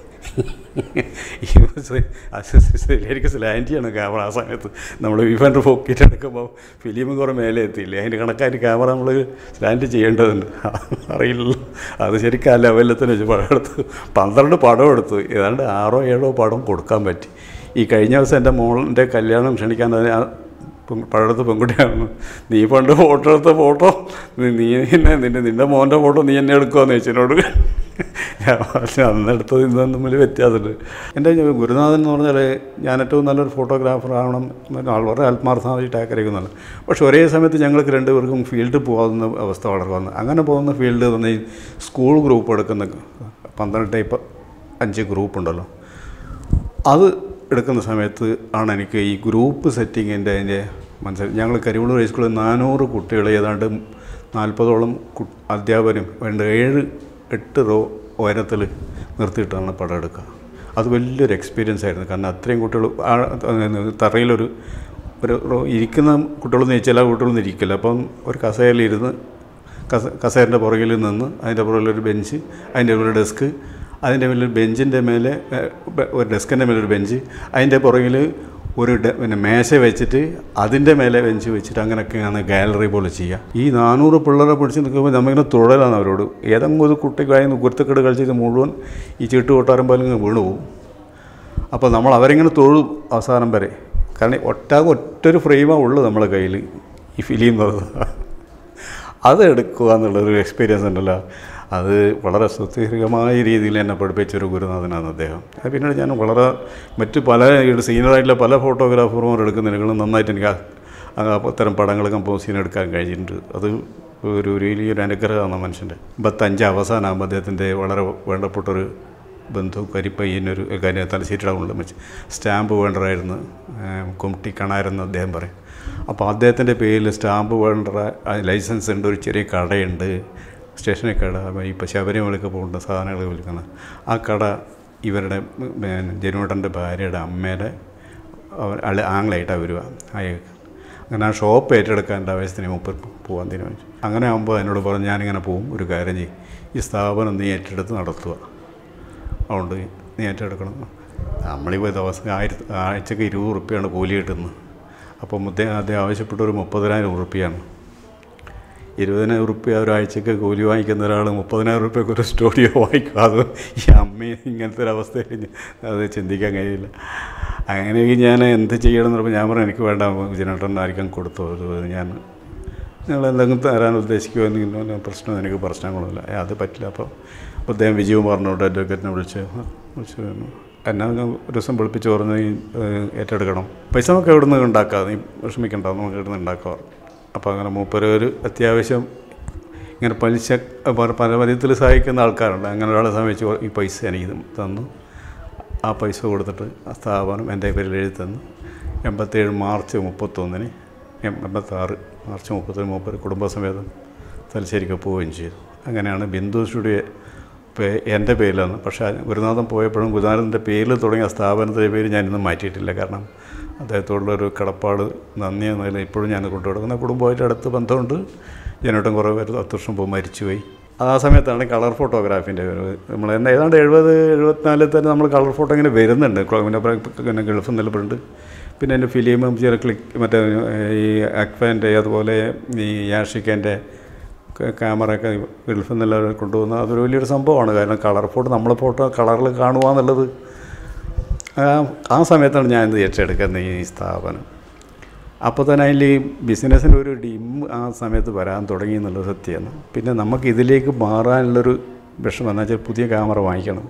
ശരിക്കും സ്ലാൻറ്റിയാണ് ക്യാമറ ആ സമയത്ത് നമ്മൾ വിഫാൻ്റെ പോക്കറ്റ് എടുക്കുമ്പോൾ ഫിലിം കുറേ മേലെ എത്തിയില്ലേ അതിൻ്റെ കണക്കായിട്ട് ക്യാമറ നമ്മൾ സ്ലാൻഡ് ചെയ്യേണ്ടതുണ്ട് അറിയില്ലല്ലോ അത് ശരിക്കും ആ ലെവലത്തിന് വെച്ച് പടം എടുത്ത് പന്ത്രണ്ട് പടം എടുത്തു ഏതാണ്ട് ആറോ ഏഴോ പടം കൊടുക്കാൻ പറ്റി ഈ കഴിഞ്ഞ ദിവസം എൻ്റെ മോളിൻ്റെ കല്യാണം ക്ഷണിക്കാൻ തന്നെ ആ പെൺ- പഴയടുത്ത് പെൺകുട്ടിയാണ് നീ പണ്ട് ഫോട്ടോ എടുത്ത ഫോട്ടോ നീ- നീ എന്നെ നിൻ്റെ നിൻ്റെ മോൻ്റെ ഫോട്ടോ നീ എന്നെ എടുക്കുമെന്ന് ചേച്ചിനോട് ഞാൻ പറഞ്ഞു അന്ന് എടുത്തത് ഇന്ന് തമ്മിൽ വ്യത്യാസമുണ്ട് എൻ്റെ ഗുരുനാഥൻ എന്ന് പറഞ്ഞാൽ ഞാൻ ഏറ്റവും നല്ലൊരു ഫോട്ടോഗ്രാഫർ ആവണം എന്ന് ആൾ വളരെ ആത്മാർത്ഥമായിട്ട് ആഗ്രഹിക്കുന്നുണ്ട് പക്ഷെ ഒരേ സമയത്ത് ഞങ്ങൾക്ക് രണ്ടുപേർക്കും ഫീൽഡിൽ പോകുന്ന അവസ്ഥ വളരെ വന്നു അങ്ങനെ പോകുന്ന ഫീൽഡ് തന്നെ ഈ സ്കൂൾ ഗ്രൂപ്പ് എടുക്കുന്ന പന്ത്രണ്ട് ടൈപ്പ് അഞ്ച് ഗ്രൂപ്പ് ഉണ്ടല്ലോ അത് എടുക്കുന്ന സമയത്ത് ആണ് എനിക്ക് ഈ ഗ്രൂപ്പ് സെറ്റിങ്ങിൻ്റെ അതിൻ്റെ മനസ്സിലായി ഞങ്ങൾ കരിവള്ളൂർ ഹൈസ്കൂളിൽ നാനൂറ് കുട്ടികൾ ഏതാണ്ട് നാൽപ്പതോളം കു അധ്യാപകരും വേണ്ട ഏഴ് എട്ട് റോ ഉയരത്തിൽ നിർത്തിയിട്ടാണ് പടം എടുക്കുക അത് വലിയൊരു എക്സ്പീരിയൻസ് ആയിരുന്നു കാരണം അത്രയും കുട്ടികൾ ആ- തറയിലൊരു ഒരു റോ ഇരിക്കുന്ന കുട്ടികളൊന്നും ചില കുട്ടികളൊന്നും ഇരിക്കില്ല അപ്പം ഒരു കസേരയിലിരുന്ന് കസ കസേരൻ്റെ പുറകിൽ നിന്ന് അതിൻ്റെ പുറകിലൊരു ബെഞ്ച് അതിൻ്റെ ഒരു ഡെസ്ക് അതിൻ്റെ മേലെ ബെഞ്ചിൻ്റെ മേലെ ഏഹ്, ബെ- ഒരു ഡെസ്കിൻ്റെ മേലെ ഒരു ബെഞ്ച് അതിൻ്റെ പുറകിൽ ഒരു ഡെ- പിന്നെ മേശ വെച്ചിട്ട് അതിൻ്റെ മേലെ ബെഞ്ച് വെച്ചിട്ട് അങ്ങനെയൊക്കെയാണ് ഗാലറി പോലെ ചെയ്യുക ഈ നാനൂറ് പിള്ളേരെ പിടിച്ച് നിൽക്കുമ്പോൾ നമ്മളിങ്ങനെ തുടരാണ് അവരോട് ഏതെങ്കിലും ഒരു കുട്ടിക്കായി കുരുത്തക്കേട് കളിച്ചിട്ട് മുഴുവൻ ഈ ചീട്ട് കൊട്ടാരം പോലെ ഇങ്ങ് വീണു പോകും അപ്പോൾ നമ്മൾ അവരിങ്ങനെ തൊഴും അവസാനം വരെ കാരണം ഒട്ടാകെ ഒറ്റൊരു ഫ്രെയിമാണ് ഉള്ളു നമ്മളെ കയ്യിൽ ഈ ഫിലിം അത് എടുക്കുക എന്നുള്ളൊരു എക്സ്പീരിയൻസ് ഉണ്ടല്ലോ അത് വളരെ സുസ്ഥിരമായ രീതിയിൽ എന്നെ പഠിപ്പിച്ചൊരു ഗുരുനാഥനാണ് അദ്ദേഹം അത് പിന്നീട് ഞാൻ വളരെ മറ്റ് പല ഇവിടെ സീനിയറായിട്ടുള്ള പല ഫോട്ടോഗ്രാഫർമാർ എടുക്കുന്നതിനേക്കാളും നന്നായിട്ട് എനിക്ക് ആ- ആ അത്തരം പടങ്ങൾ കമ്പോസ് ചെയ്യാൻ എടുക്കാൻ കഴിഞ്ഞിട്ടുണ്ട് അത് ഒരു ഒരു വലിയൊരു അനുഗ്രഹമാണ് മനുഷ്യൻ്റെ അമ്പത്തഞ്ച് അവസാനമാകുമ്പോൾ അദ്ദേഹത്തിൻ്റെ വളരെ വേണ്ടപ്പെട്ടൊരു ബന്ധു കരിപ്പയ്യനൊരു കാര്യം തലശ്ശേരിയുടെ വെച്ച് സ്റ്റാമ്പ് വേണ്ടറായിരുന്നു കുമട്ടി കണാരെന്ന് അദ്ദേഹം പറയും അപ്പോൾ അദ്ദേഹത്തിൻ്റെ പേരിൽ സ്റ്റാമ്പ് വേണ്ട ലൈസൻസ് ഉണ്ട് ഒരു ചെറിയ കടയുണ്ട് സ്റ്റേഷനിൽ കട ഇപ്പോൾ ശബരിമലയ്ക്ക് പോകുന്ന സാധനങ്ങൾ വിൽക്കുന്ന ആ കട ഇവരുടെ പിന്നെ ജനുവേട്ടൻ്റെ ഭാര്യയുടെ അമ്മയുടെ അവർ അളി ആംഗ്ലായിട്ടാണ് വരിക അയാൾക്ക് അങ്ങനെ ആ ഷോപ്പ് ഏറ്റെടുക്കാൻ ആവശ്യത്തിന് മുപ്പത് പോകാൻ തീരുമാനിച്ചു അങ്ങനെ ആകുമ്പോൾ എന്നോട് പറഞ്ഞു ഞാനിങ്ങനെ പോവും ഒരു കാര്യം ചെയ്യും ഈ സ്ഥാപനം നീ ഏറ്റെടുത്ത് നടത്തുക അതുകൊണ്ട് നീ ഏറ്റെടുക്കണം നമ്മളിപ്പോൾ ദിവസം ആയിരത്തി ആഴ്ചക്ക് ഇരുപത് റുപ്യാണ് കൂലി കിട്ടുന്നത് അപ്പോൾ മുദ്ദേ അദ്ദേഹം ആവശ്യപ്പെട്ട ഒരു മുപ്പതിനായിരം റുപ്യാണ് ഇരുപതിനായിരം റുപ്യ ഒരാഴ്ചക്ക് കൂലി വാങ്ങിക്കുന്ന ഒരാൾ മുപ്പതിനായിരം റുപ്യക്ക് ഒരു സ്റ്റുഡിയോ വാങ്ങിക്കും അത് ഈ അമ്മയെ ഇങ്ങനത്തെ ഒരു അവസ്ഥയിൽ അത് ചിന്തിക്കാൻ കഴിയില്ല അങ്ങനെയെങ്കിൽ ഞാൻ എന്ത് ചെയ്യണം എന്ന് പറഞ്ഞപ്പോൾ ഞാൻ പറഞ്ഞു എനിക്ക് വേണ്ട ജനറേറ്ററിന് ആർക്കും കൊടുത്തു അത് ഞാൻ നിങ്ങൾ എന്തെങ്കിലും തരാൻ ഉദ്ദേശിക്കുമോ എന്തെങ്കിലും പ്രശ്നം എനിക്ക് പ്രശ്നങ്ങളൊന്നുമില്ല ഏ, അത് പറ്റില്ല അപ്പോൾ അപ്പോൾ അദ്ദേഹം വിജയവും പറഞ്ഞോട്ട് അഡ്വക്കേറ്റിനെ വിളിച്ച് വിളിച്ച് പറഞ്ഞു എന്നെ ഞാൻ ഒരു ദിവസം വിളിപ്പിച്ച് പറഞ്ഞു ഈ ഏഹ്, ഏറ്റെടുക്കണം പൈസ നമുക്ക് എവിടെ നിന്ന് ഉണ്ടാക്കാം നീ വിഷമിക്കണ്ട നമുക്ക് ഇവിടെ നിന്ന് ഉണ്ടാക്കാം അപ്പോൾ അങ്ങനെ മൂപ്പര് ഒരു അത്യാവശ്യം ഇങ്ങനെ പലിശ പല- പല വിധത്തിൽ സഹായിക്കുന്ന ആൾക്കാരുണ്ട് അങ്ങനെ ഒരാളെ സമയത്ത് ഈ പൈസ എനിക്ക് തന്നു ആ പൈസ കൊടുത്തിട്ട് ആ സ്ഥാപനം എൻ്റെ പേരിൽ എഴുതി തന്നു എൺപത്തേഴ് മാർച്ച് മുപ്പത്തൊന്നിന് എം- എൺപത്താറ് മാർച്ച് മുപ്പത്തൊന്ന് മൂപ്പര് കുടുംബസമേതം തലശ്ശേരിക്ക് പോവുകയും ചെയ്തു അങ്ങനെയാണ് ബിന്ദു സ്റ്റുഡിയോ പേ എൻ്റെ പേരിലാണ് പക്ഷേ ഗുരുനാഥൻ പോയപ്പോഴും ഗുരുനാഥൻ്റെ പേരിൽ തുടങ്ങിയ സ്ഥാപനത്തിൻ്റെ പേര് ഞാനിന്നും മാറ്റിയിട്ടില്ല കാരണം അദ്ദേഹത്തോടുള്ളൊരു കടപ്പാട് നന്ദി എന്നതിൽ ഇപ്പോഴും ഞാൻ കൊണ്ടു കൊടുക്കുന്ന കുടുംബമായിട്ട് അടുത്ത് ബന്ധമുണ്ട് ജനോട്ടം കുറേ പേര് പത്ത് വർഷം പോകുമ്പോൾ മരിച്ചുപോയി ആ സമയത്താണ് കളർ ഫോട്ടോഗ്രാഫിൻ്റെ നമ്മൾ എന്താ ഏതാണ്ട് എഴുപത് എഴുപത്തിനാലിൽ തന്നെ നമ്മൾ കളർ ഫോട്ടോ ഇങ്ങനെ വരുന്നുണ്ട് ക്രോ- പിന്നെ പ്ര- പിന്നെ ഗൾഫിൽ നിലപ്പെടുന്നുണ്ട് പിന്നെ എൻ്റെ ഫിലിമും ചില ക്ലിക്ക് മറ്റേ ഈ അക്ഫാൻ്റെ അതുപോലെ ഈ യാഷിക്കൻ്റെ ക്യാമറയൊക്കെ ഗൾഫിൽ നിന്നെല്ലാം കൊണ്ടുവന്ന അതൊരു വലിയൊരു സംഭവമാണ് കാരണം കളർ ഫോട്ടോ നമ്മളെ ഫോട്ടോ കളറിൽ കാണുക എന്നുള്ളത് ആ ആ സമയത്താണ് ഞാൻ ഇത് ഏറ്റെടുക്കുന്നത് ഈ സ്ഥാപനം അപ്പോൾ തന്നെ അതിൽ ഈ ബിസിനസ്സിന് ഒരു ഡിം ആ സമയത്ത് വരാൻ തുടങ്ങി എന്നുള്ളത് സത്യമാണ് പിന്നെ നമുക്ക് ഇതിലേക്ക് മാറാനുള്ളൊരു വിഷമം എന്ന് വെച്ചാൽ പുതിയ ക്യാമറ വാങ്ങിക്കണം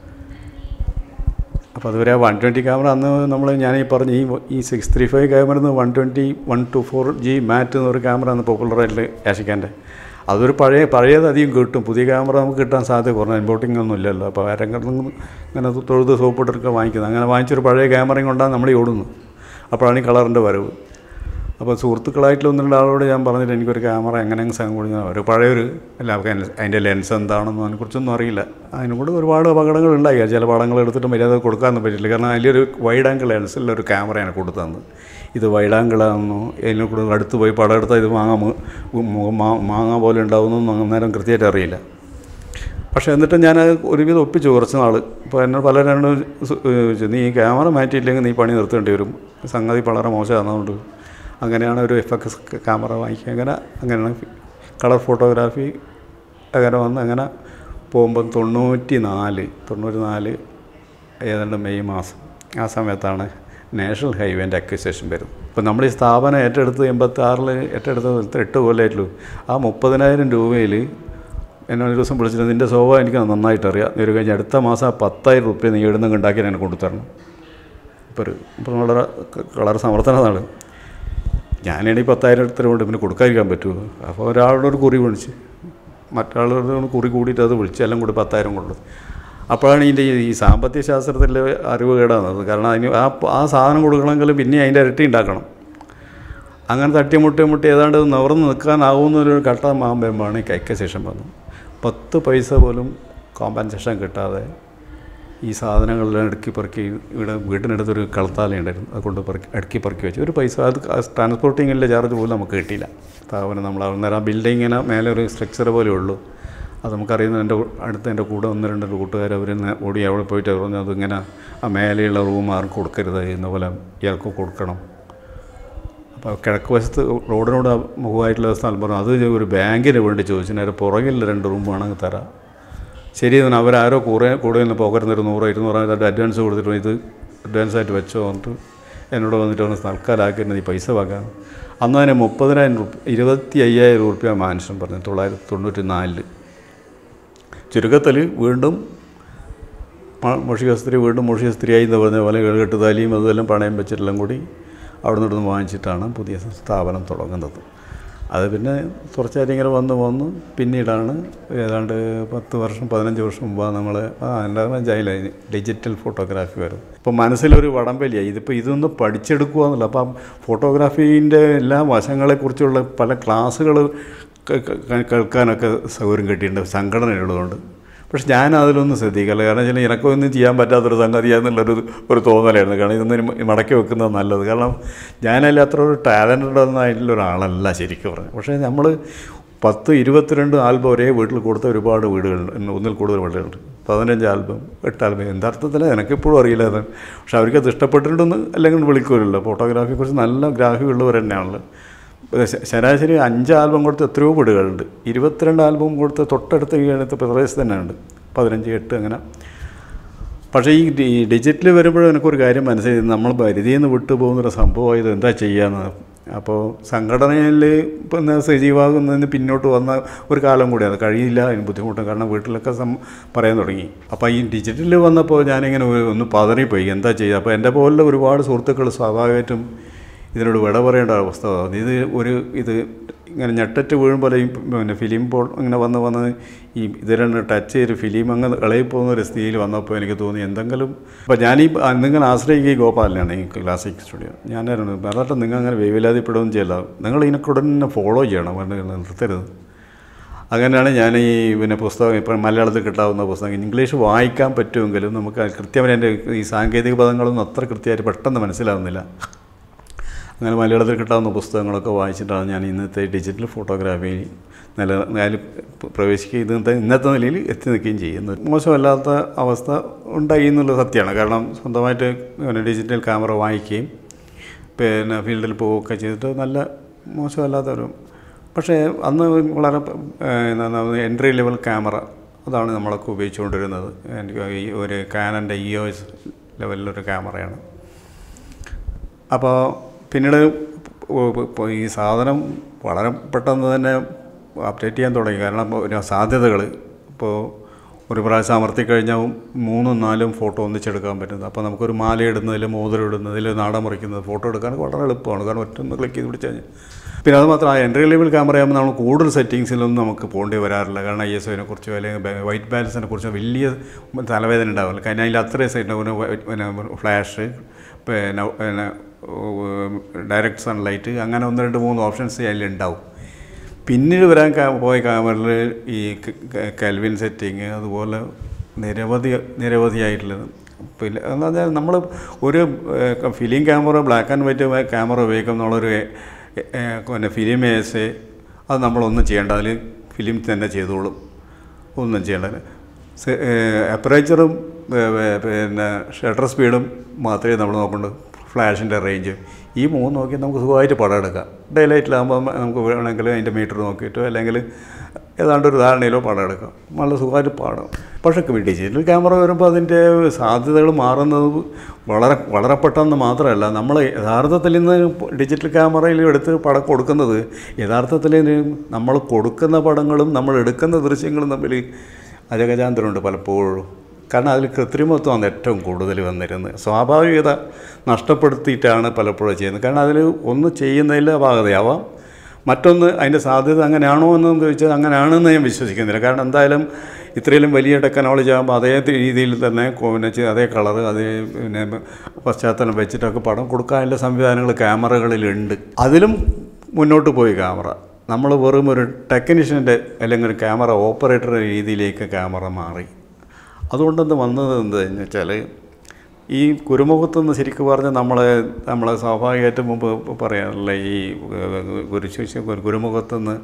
അപ്പോൾ അതുവരെ ആ വൺ ട്വൻറ്റി ക്യാമറ അന്ന് നമ്മൾ ഞാൻ ഈ പറഞ്ഞ ഈ ഈ സിക്സ് ത്രീ ഫൈവ് ക്യാമറ നിന്ന് one twenty one two four G മാറ്റ് എന്നൊരു ക്യാമറ അന്ന് പോപ്പുലറായിട്ട് ആഷിക്കാൻ്റെ അതൊരു പഴയ പഴയത് അധികം കിട്ടും പുതിയ ക്യാമറ നമുക്ക് കിട്ടാൻ സാധ്യത കുറഞ്ഞ ഇമ്പോർട്ടിംഗ് ഒന്നും ഇല്ലല്ലോ അപ്പോൾ ആരെങ്കിലും ഇങ്ങനെ തൊഴുത് സോപ്പിട്ടൊക്കെ വാങ്ങിക്കുന്നത് അങ്ങനെ വാങ്ങിച്ചൊരു പഴയ ക്യാമറയും കൊണ്ടാണ് നമ്മൾ ഈ ഓടുന്നത് അപ്പോഴാണ് ഈ കളറിൻ്റെ വരവ് അപ്പോൾ സുഹൃത്തുക്കളായിട്ടുള്ള ഒന്ന് രണ്ട് ആളോട് ഞാൻ പറഞ്ഞിട്ട് എനിക്കൊരു ക്യാമറ എങ്ങനെ സാധനം കൊടുക്കുന്ന ഒരു പഴയൊരു അല്ല അവർക്ക് അതിൻ്റെ ലെൻസ് എന്താണെന്നോ അതിനെക്കുറിച്ചൊന്നും അറിയില്ല അതിനോട് ഒരുപാട് അപകടങ്ങൾ ഉണ്ടായി ചില പടങ്ങൾ എടുത്തിട്ട് മര്യാദ കൊടുക്കാനൊന്നും പറ്റില്ല കാരണം അതിലൊരു വൈഡ് ആംഗിൾ ലെൻസുള്ള ഒരു ക്യാമറയാണ് കൊടുത്തത് ഇത് വൈഡ് ആംഗിളാണെന്നോ അതിനെ കൂടെ അടുത്ത് പോയി പടം എടുത്താൽ ഇത് മാങ്ങ മു- മുഖം മാ- മാങ്ങ പോലെ ഉണ്ടാവുന്നൊന്നും അന്നേരം കൃത്യമായിട്ട് അറിയില്ല പക്ഷേ എന്നിട്ട് ഞാൻ ഒരുവിധം ഒപ്പിച്ചു കുറച്ച് നാൾ ഇപ്പോൾ എന്നെ പലരും ചോദിച്ചു നീ ഈ ക്യാമറ മാറ്റിയില്ലെങ്കിൽ നീ പണി നിർത്തേണ്ടി വരും സംഗതി വളരെ മോശമാകുന്നതുകൊണ്ട് അങ്ങനെയാണ് ഒരു എഫ് എക്സ് ക്യാമറ വാങ്ങിക്കുക അങ്ങനെ അങ്ങനെയാണ് കളർ ഫോട്ടോഗ്രാഫി അങ്ങനെ വന്ന് അങ്ങനെ പോകുമ്പം തൊണ്ണൂറ്റി നാല് തൊണ്ണൂറ്റി നാല് ഏതാണ്ട് മെയ് മാസം ആ സമയത്താണ് നാഷണൽ ഹൈവേൻ്റെ അക്വിസേഷൻ വരുന്നത് ഇപ്പോൾ നമ്മൾ ഈ സ്ഥാപനം ഏറ്റെടുത്ത് എൺപത്തി ആറിൽ ഏറ്റെടുത്ത് എട്ട് കൊല്ലമായിട്ടുള്ളൂ ആ മുപ്പതിനായിരം രൂപയിൽ എന്നെ ഒരു ദിവസം വിളിച്ചിട്ട് നിൻ്റെ സ്വഭാവം എനിക്ക് നന്നായിട്ട് അറിയാം നീ ഒരു കഴിഞ്ഞ അടുത്ത മാസം ആ പത്തായിരം റുപ്യ നീ എഴുതുന്ന ഉണ്ടാക്കി എന്നെ കൊണ്ടുതരണം ഇപ്പോൾ ഒരു ഇപ്പോൾ വളരെ കളർ സമർത്ഥനതാണ് ഞാനാണെങ്കിൽ പത്തായിരം എടുത്തിട്ട് കൊണ്ട് പിന്നെ കൊടുക്കാതിരിക്കാൻ പറ്റുമോ അപ്പോൾ ഒരാളുടെ ഒരു കുറി വിളിച്ച് മറ്റാളുടെ ഒരു കുറി കൂടിയിട്ട് അത് വിളിച്ച് എല്ലാം കൂടി പത്തായിരം കൊണ്ടു അപ്പോഴാണ് ഇതിൻ്റെ ഈ സാമ്പത്തിക ശാസ്ത്രത്തിലെ അറിവ് കേടാകുന്നത് കാരണം അതിന് ആ ആ സാധനം കൊടുക്കണമെങ്കിൽ പിന്നെ അതിൻ്റെ ഇരട്ടി ഉണ്ടാക്കണം അങ്ങനെ തട്ടിമുട്ടി മുട്ടി ഏതാണ്ട് നിവർന്ന് നിൽക്കാനാവുന്നൊരു ഘട്ടം ആകാൻ വരുമ്പോഴാണ് ഈ കൈക്ക ശേഷം വന്നത് പത്ത് പൈസ പോലും കോമ്പൻസേഷൻ കിട്ടാതെ ഈ സാധനങ്ങളെല്ലാം അടുക്കി പെറുക്കി ഇവിടെ വീട്ടിനടുത്തൊരു കളത്താലയുണ്ടായിരുന്നു അത് കൊണ്ട് പെറുക്കി അടുക്കി പെറുക്കി വെച്ചു ഒരു പൈസ അത് ട്രാൻസ്പോർട്ടിങ്ങിൻ്റെ ചാർജ് പോലും നമുക്ക് കിട്ടിയില്ല സ്ഥാപനം നമ്മൾ അന്നേരം ആ ബിൽഡിങ്ങിന് മേലെ ഒരു സ്ട്രക്ചർ പോലെ ഉള്ളൂ അത് നമുക്കറിയുന്ന എൻ്റെ അടുത്ത് എൻ്റെ കൂടെ ഒന്ന് രണ്ട് കൂട്ടുകാർ അവർ ഓടി അവിടെ പോയിട്ട് പറഞ്ഞു അതിങ്ങനെ ആ മേലെയുള്ള റൂം ആർക്കും കൊടുക്കരുത് എന്ന പോലെ ഇയാൾക്ക് കൊടുക്കണം അപ്പോൾ കിഴക്ക് വശത്ത് റോഡിനോട് മുഖമായിട്ടുള്ള സ്ഥലം പറഞ്ഞു അത് ഒരു ബാങ്കിന് വേണ്ടി ചോദിച്ചു നേരെ പുറകിൽ രണ്ട് റൂം വേണമെങ്കിൽ തരാം ശരി എന്നാൽ അവരാരോ കുറേ കൂടെ നിന്ന് പോകരുന്ന ഒരു നൂറോ ഇരുന്നൂറോ ആയിട്ട് അഡ്വാൻസ് കൊടുത്തിട്ട് ഇത് അഡ്വാൻസ് ആയിട്ട് വെച്ചോ എന്നിട്ട് എന്നോട് വന്നിട്ട് ഒന്ന് തൽക്കാലാക്കി നീ പൈസ വാങ്ങാം അന്ന് തന്നെ മുപ്പതിനായിരം റുപ്യ ഇരുപത്തി അയ്യായിരം റുപ്യ മാൻഷൻ പറഞ്ഞു തൊള്ളായിരത്തി തൊണ്ണൂറ്റി നാലില് ചുരുക്കത്തിൽ വീണ്ടും മുഷിക സ്ത്രീ വീണ്ടും മുഷിക സ്ത്രീയായി എന്ന് പറഞ്ഞ പോലെ കെട്ട് താലിയും അതെല്ലാം പണയം വെച്ചിട്ടെല്ലാം കൂടി അവിടെ നിന്ന് വാങ്ങിച്ചിട്ടാണ് പുതിയ സ്ഥാപനം തുടങ്ങുന്നത് അത് പിന്നെ കുറച്ചായിട്ട് ഇങ്ങനെ വന്ന് വന്ന് പിന്നീടാണ് ഏതാണ്ട് പത്ത് വർഷം പതിനഞ്ച് വർഷം മുമ്പ് നമ്മൾ ആ എൻ്റെ ജയില ഡിജിറ്റൽ ഫോട്ടോഗ്രാഫി വരും ഇപ്പം മനസ്സിലൊരു വടംവലിയായി ഇതിപ്പോൾ ഇതൊന്ന് പഠിച്ചെടുക്കുക എന്നുള്ള അപ്പം ഫോട്ടോഗ്രാഫീൻ്റെ എല്ലാ വശങ്ങളെക്കുറിച്ചുള്ള പല ക്ലാസ്സുകൾ കേ- കേ- കേൾക്കാനൊക്കെ സൗകര്യം കിട്ടിയിട്ടുണ്ട് സംഘടനയുള്ളതുകൊണ്ട് പക്ഷെ ഞാൻ അതിലൊന്നും ശ്രദ്ധിക്കില്ല കാരണം വെച്ചാൽ എനക്കൊന്നും ചെയ്യാൻ പറ്റാത്തൊരു സംഗതിയാണെന്നുള്ളൊരു ഒരു തോന്നലായിരുന്നു കാരണം ഇതൊന്നും മടക്കി വെക്കുന്നത് നല്ലത് കാരണം ഞാനതിൽ അത്ര ഒരു ടാലൻറ്റഡ് ഒന്നും ആയിട്ടുള്ള ഒരാളല്ല ശരിക്കും പറഞ്ഞു പക്ഷേ നമ്മൾ പത്ത് ഇരുപത്തിരണ്ട് ആൽബം ഒരേ വീട്ടിൽ കൊടുത്ത ഒരുപാട് വീടുകളുണ്ട് ഇന്ന് ഒന്നിൽ കൂടുതൽ വീടുകളുണ്ട് പതിനഞ്ച് ആൽബം എട്ട് ആൽബം യഥാർത്ഥത്തിൽ എനിക്കിപ്പോഴും അറിയില്ല അത് പക്ഷെ അവർക്കത് ഇഷ്ടപ്പെട്ടിട്ടുണ്ടെന്ന് അല്ലെങ്കിൽ വിളിക്കുമല്ലോ ഫോട്ടോഗ്രാഫിയെക്കുറിച്ച് നല്ല ഗ്രാഹ്യമുള്ളവർ തന്നെയാണല്ലോ ശ- ശരാശരി അഞ്ച് ആൽബം കൊടുത്ത് എത്രയോ വീടുകളുണ്ട് ഇരുപത്തിരണ്ട് ആൽബം കൊടുത്ത് തൊട്ടടുത്ത ഈ അടുത്ത പ്രദേശത്ത് തന്നെ ഉണ്ട് പതിനഞ്ച് എട്ട് അങ്ങനെ പക്ഷേ ഈ ഡി- ഈ ഡിജിറ്റൽ വരുമ്പോഴും എനിക്കൊരു കാര്യം മനസ്സിലായി നമ്മൾ പരിധിയിൽ നിന്ന് വിട്ടു പോകുന്നൊരു സംഭവം ഇത് എന്താ ചെയ്യാന്ന് അപ്പോൾ സംഘടനയിൽ ഇപ്പം സജീവാകുന്നതിന് പിന്നോട്ട് വന്ന ഒരു കാലം കൂടി അത് കഴിയില്ല അതിന് ബുദ്ധിമുട്ടും കാരണം വീട്ടിലൊക്കെ സം പറയാൻ തുടങ്ങി അപ്പോൾ ഈ ഡിജിറ്റലിൽ വന്നപ്പോൾ ഞാനിങ്ങനെ ഒരു- ഒന്ന് പതറിപ്പോയി എന്താ ചെയ്യുക അപ്പോൾ എൻ്റെ പോലുള്ള ഒരുപാട് സുഹൃത്തുക്കൾ സ്വാഭാവികമായിട്ടും ഇതിനോട് വിട പറയേണ്ട അവസ്ഥ വന്നു ഇത് ഒരു ഇത് ഇങ്ങനെ ഞെട്ടറ്റ് വീഴുമ്പോൾ ഈ പിന്നെ ഫിലിം പോൾ ഇങ്ങനെ വന്ന് വന്ന് ഈ ഇത് രണ്ട് ടച്ച് ചെയ്ത് ഫിലിം അങ്ങ് ഇളകി പോകുന്ന ഒരു സ്ഥിതിയിൽ വന്നപ്പോൾ എനിക്ക് തോന്നി എന്തെങ്കിലും അപ്പോൾ ഞാനീ നിങ്ങൾ ആശ്രയിക്കുക ഈ ഗോപാലിനാണ് ഈ ക്ലാസിക് സ്റ്റുഡിയോ ഞാനായിരുന്നു വേറെ നിങ്ങൾ അങ്ങനെ വേവിലാതിപ്പെടുകയും ചെയ്യില്ല നിങ്ങൾ ഇതിനെക്കൂടെ തന്നെ ഫോളോ ചെയ്യണം വേണ്ട നിർത്തരുത് അങ്ങനെയാണ് ഞാൻ ഈ പിന്നെ പുസ്തകം ഇപ്പം മലയാളത്തിൽ കിട്ടാവുന്ന പുസ്തകം ഇംഗ്ലീഷ് വായിക്കാൻ പറ്റുമെങ്കിലും നമുക്ക് അത് കൃത്യമായി എൻ്റെ ഈ സാങ്കേതിക പദങ്ങളൊന്നും അത്ര കൃത്യമായിട്ട് പെട്ടെന്ന് മനസ്സിലാവുന്നില്ല അങ്ങനെ മലയാളത്തിൽ കിട്ടാവുന്ന പുസ്തകങ്ങളൊക്കെ വായിച്ചിട്ടാണ് ഞാൻ ഇന്നത്തെ ഡിജിറ്റൽ ഫോട്ടോഗ്രാഫി നില അതിൽ പ്രവേശിക്കുക ഇന്നത്തെ ഇന്നത്തെ നിലയിൽ എത്തി നിൽക്കുകയും ചെയ്യുന്നത് മോശമല്ലാത്ത അവസ്ഥ ഉണ്ടായി എന്നുള്ളത് സത്യമാണ് കാരണം സ്വന്തമായിട്ട് പിന്നെ ഡിജിറ്റൽ ക്യാമറ വാങ്ങിക്കുകയും പിന്നെ ഫീൽഡിൽ പോവുകയൊക്കെ ചെയ്തിട്ട് നല്ല മോശമല്ലാത്തൊരു പക്ഷേ അന്ന് വളരെ എൻട്രി ലെവൽ ക്യാമറ അതാണ് നമ്മളൊക്കെ ഉപയോഗിച്ചുകൊണ്ടിരുന്നത് എനിക്ക് ഈ ഒരു കാനൻ്റെ ഇ ഒ എസ് ലെവലിലൊരു ക്യാമറയാണ് അപ്പോൾ പിന്നീട് ഇപ്പോൾ ഈ സാധനം വളരെ പെട്ടെന്ന് തന്നെ അപ്ഡേറ്റ് ചെയ്യാൻ തുടങ്ങി കാരണം ഒരു സാധ്യതകൾ ഇപ്പോൾ ഒരു പ്രാവശ്യം അമർത്തി കഴിഞ്ഞാൽ മൂന്നും നാലും ഫോട്ടോ ഒന്നിച്ചെടുക്കാൻ പറ്റുന്നത് അപ്പോൾ നമുക്കൊരു മാല ഇടുന്നതിൽ മോതിരം ഇടുന്നതിൽ നാട മുറിക്കുന്നത് ഫോട്ടോ എടുക്കാൻ വളരെ എളുപ്പമാണ് കാരണം ഒറ്റ ഒന്ന് ക്ലിക്ക് ചെയ്ത് പിടിച്ച് കഴിഞ്ഞാൽ പിന്നെ അത് മാത്രം ആ എൻട്രി ലെവൽ ക്യാമറ ആകുമ്പോൾ നമ്മൾ കൂടുതൽ സെറ്റിങ്സിലൊന്നും നമുക്ക് പോകേണ്ടി വരാറില്ല കാരണം ഐ എസ് ഒനെ കുറിച്ചോ അല്ലെങ്കിൽ വൈറ്റ് ബാലൻസിനെ കുറിച്ചോ വലിയ തലവേദന ഉണ്ടാവില്ല കാരണം അതിൽ അത്രയും സൈറ്റ് പിന്നെ ഫ്ലാഷ് പിന്നെ പിന്നെ ഡയറക്റ്റ് സൺലൈറ്റ് അങ്ങനെ ഒന്ന് രണ്ട് മൂന്ന് ഓപ്ഷൻസ് അതിലുണ്ടാവും പിന്നീട് വരാൻ കാ- പോയ ക്യാമറയിൽ ഈ കെൽവിൻ സെറ്റിങ് അതുപോലെ നിരവധി നിരവധിയായിട്ടുള്ളത് പിന്നെ എന്ന് പറഞ്ഞാൽ നമ്മൾ ഒരു film camera black and white camera ഉപയോഗിക്കും എന്നുള്ളൊരു ഏ, ഏ, പിന്നെ ഫിലിം ഏസ് അത് നമ്മളൊന്നും ചെയ്യേണ്ട അതിൽ ഫിലിം തന്നെ ചെയ്തോളും ഒന്നും ചെയ്യേണ്ട അപ്പറേച്ചറും പിന്നെ ഷട്ടർ സ്പീഡും മാത്രമേ നമ്മൾ നോക്കുന്നുള്ളൂ ഫ്ലാഷിൻ്റെ റേഞ്ച് ഈ മൂന്ന് നോക്കി നമുക്ക് സുഖമായിട്ട് പടം എടുക്കാം ഡേ ലൈറ്റിലാകുമ്പോൾ നമുക്ക് വേണമെങ്കിൽ അതിൻ്റെ മീറ്റർ നോക്കിയിട്ടോ അല്ലെങ്കിൽ ഏതാണ്ട് ഒരു ധാരണയിലോ പടം എടുക്കാം നല്ല സുഖമായിട്ട് പാടാം പക്ഷേ ഡിജിറ്റൽ ക്യാമറ വരുമ്പോൾ അതിൻ്റെ സാധ്യതകൾ മാറുന്നത് വളരെ വളരെ പെട്ടെന്ന് മാത്രമല്ല നമ്മൾ യഥാർത്ഥത്തിൽ ഇന്ന് ഡിജിറ്റൽ ക്യാമറയിൽ എടുത്ത് പടം കൊടുക്കുന്നത് യഥാർത്ഥത്തിൽ നമ്മൾ കൊടുക്കുന്ന പടങ്ങളും നമ്മൾ എടുക്കുന്ന ദൃശ്യങ്ങളും തമ്മിൽ അജഗജാന്തരമുണ്ട് പലപ്പോഴും കാരണം അതിൽ കൃത്രിമത്വമാണ് ഏറ്റവും കൂടുതൽ വന്നിരുന്നത് സ്വാഭാവികത നഷ്ടപ്പെടുത്തിയിട്ടാണ് പലപ്പോഴും ചെയ്യുന്നത് കാരണം അതിൽ ഒന്ന് ചെയ്യുന്നതിൽ അപാകതയാവാം മറ്റൊന്ന് അതിൻ്റെ സാധ്യത അങ്ങനെയാണോ എന്ന് ചോദിച്ചാൽ അങ്ങനെയാണെന്ന് ഞാൻ വിശ്വസിക്കുന്നില്ല കാരണം എന്തായാലും ഇത്രയും വലിയ ടെക്നോളജി ആകുമ്പോൾ അതേ രീതിയിൽ തന്നെ കൊ- പിന്നെ ചെ- അതേ കളറ് അതേ പിന്നെ പശ്ചാത്തലം വെച്ചിട്ടൊക്കെ പടം കൊടുക്കാനുള്ള സംവിധാനങ്ങൾ ക്യാമറകളിലുണ്ട് അതിലും മുന്നോട്ട് പോയി ക്യാമറ നമ്മൾ വെറും ഒരു ടെക്നീഷ്യൻ്റെ അല്ലെങ്കിൽ ഒരു ക്യാമറ ഓപ്പറേറ്ററുടെ രീതിയിലേക്ക് ക്യാമറ മാറി അതുകൊണ്ടെന്ന് വന്നത് എന്താണെന്ന് വെച്ചാൽ ഈ കുരുമുഖത്തുനിന്ന് ശരിക്കും പറഞ്ഞാൽ നമ്മളെ നമ്മളെ സ്വാഭാവികമായിട്ടും മുമ്പ് പറയാനുള്ള ഈ കുരിശു കുരുമുഖത്തുനിന്ന്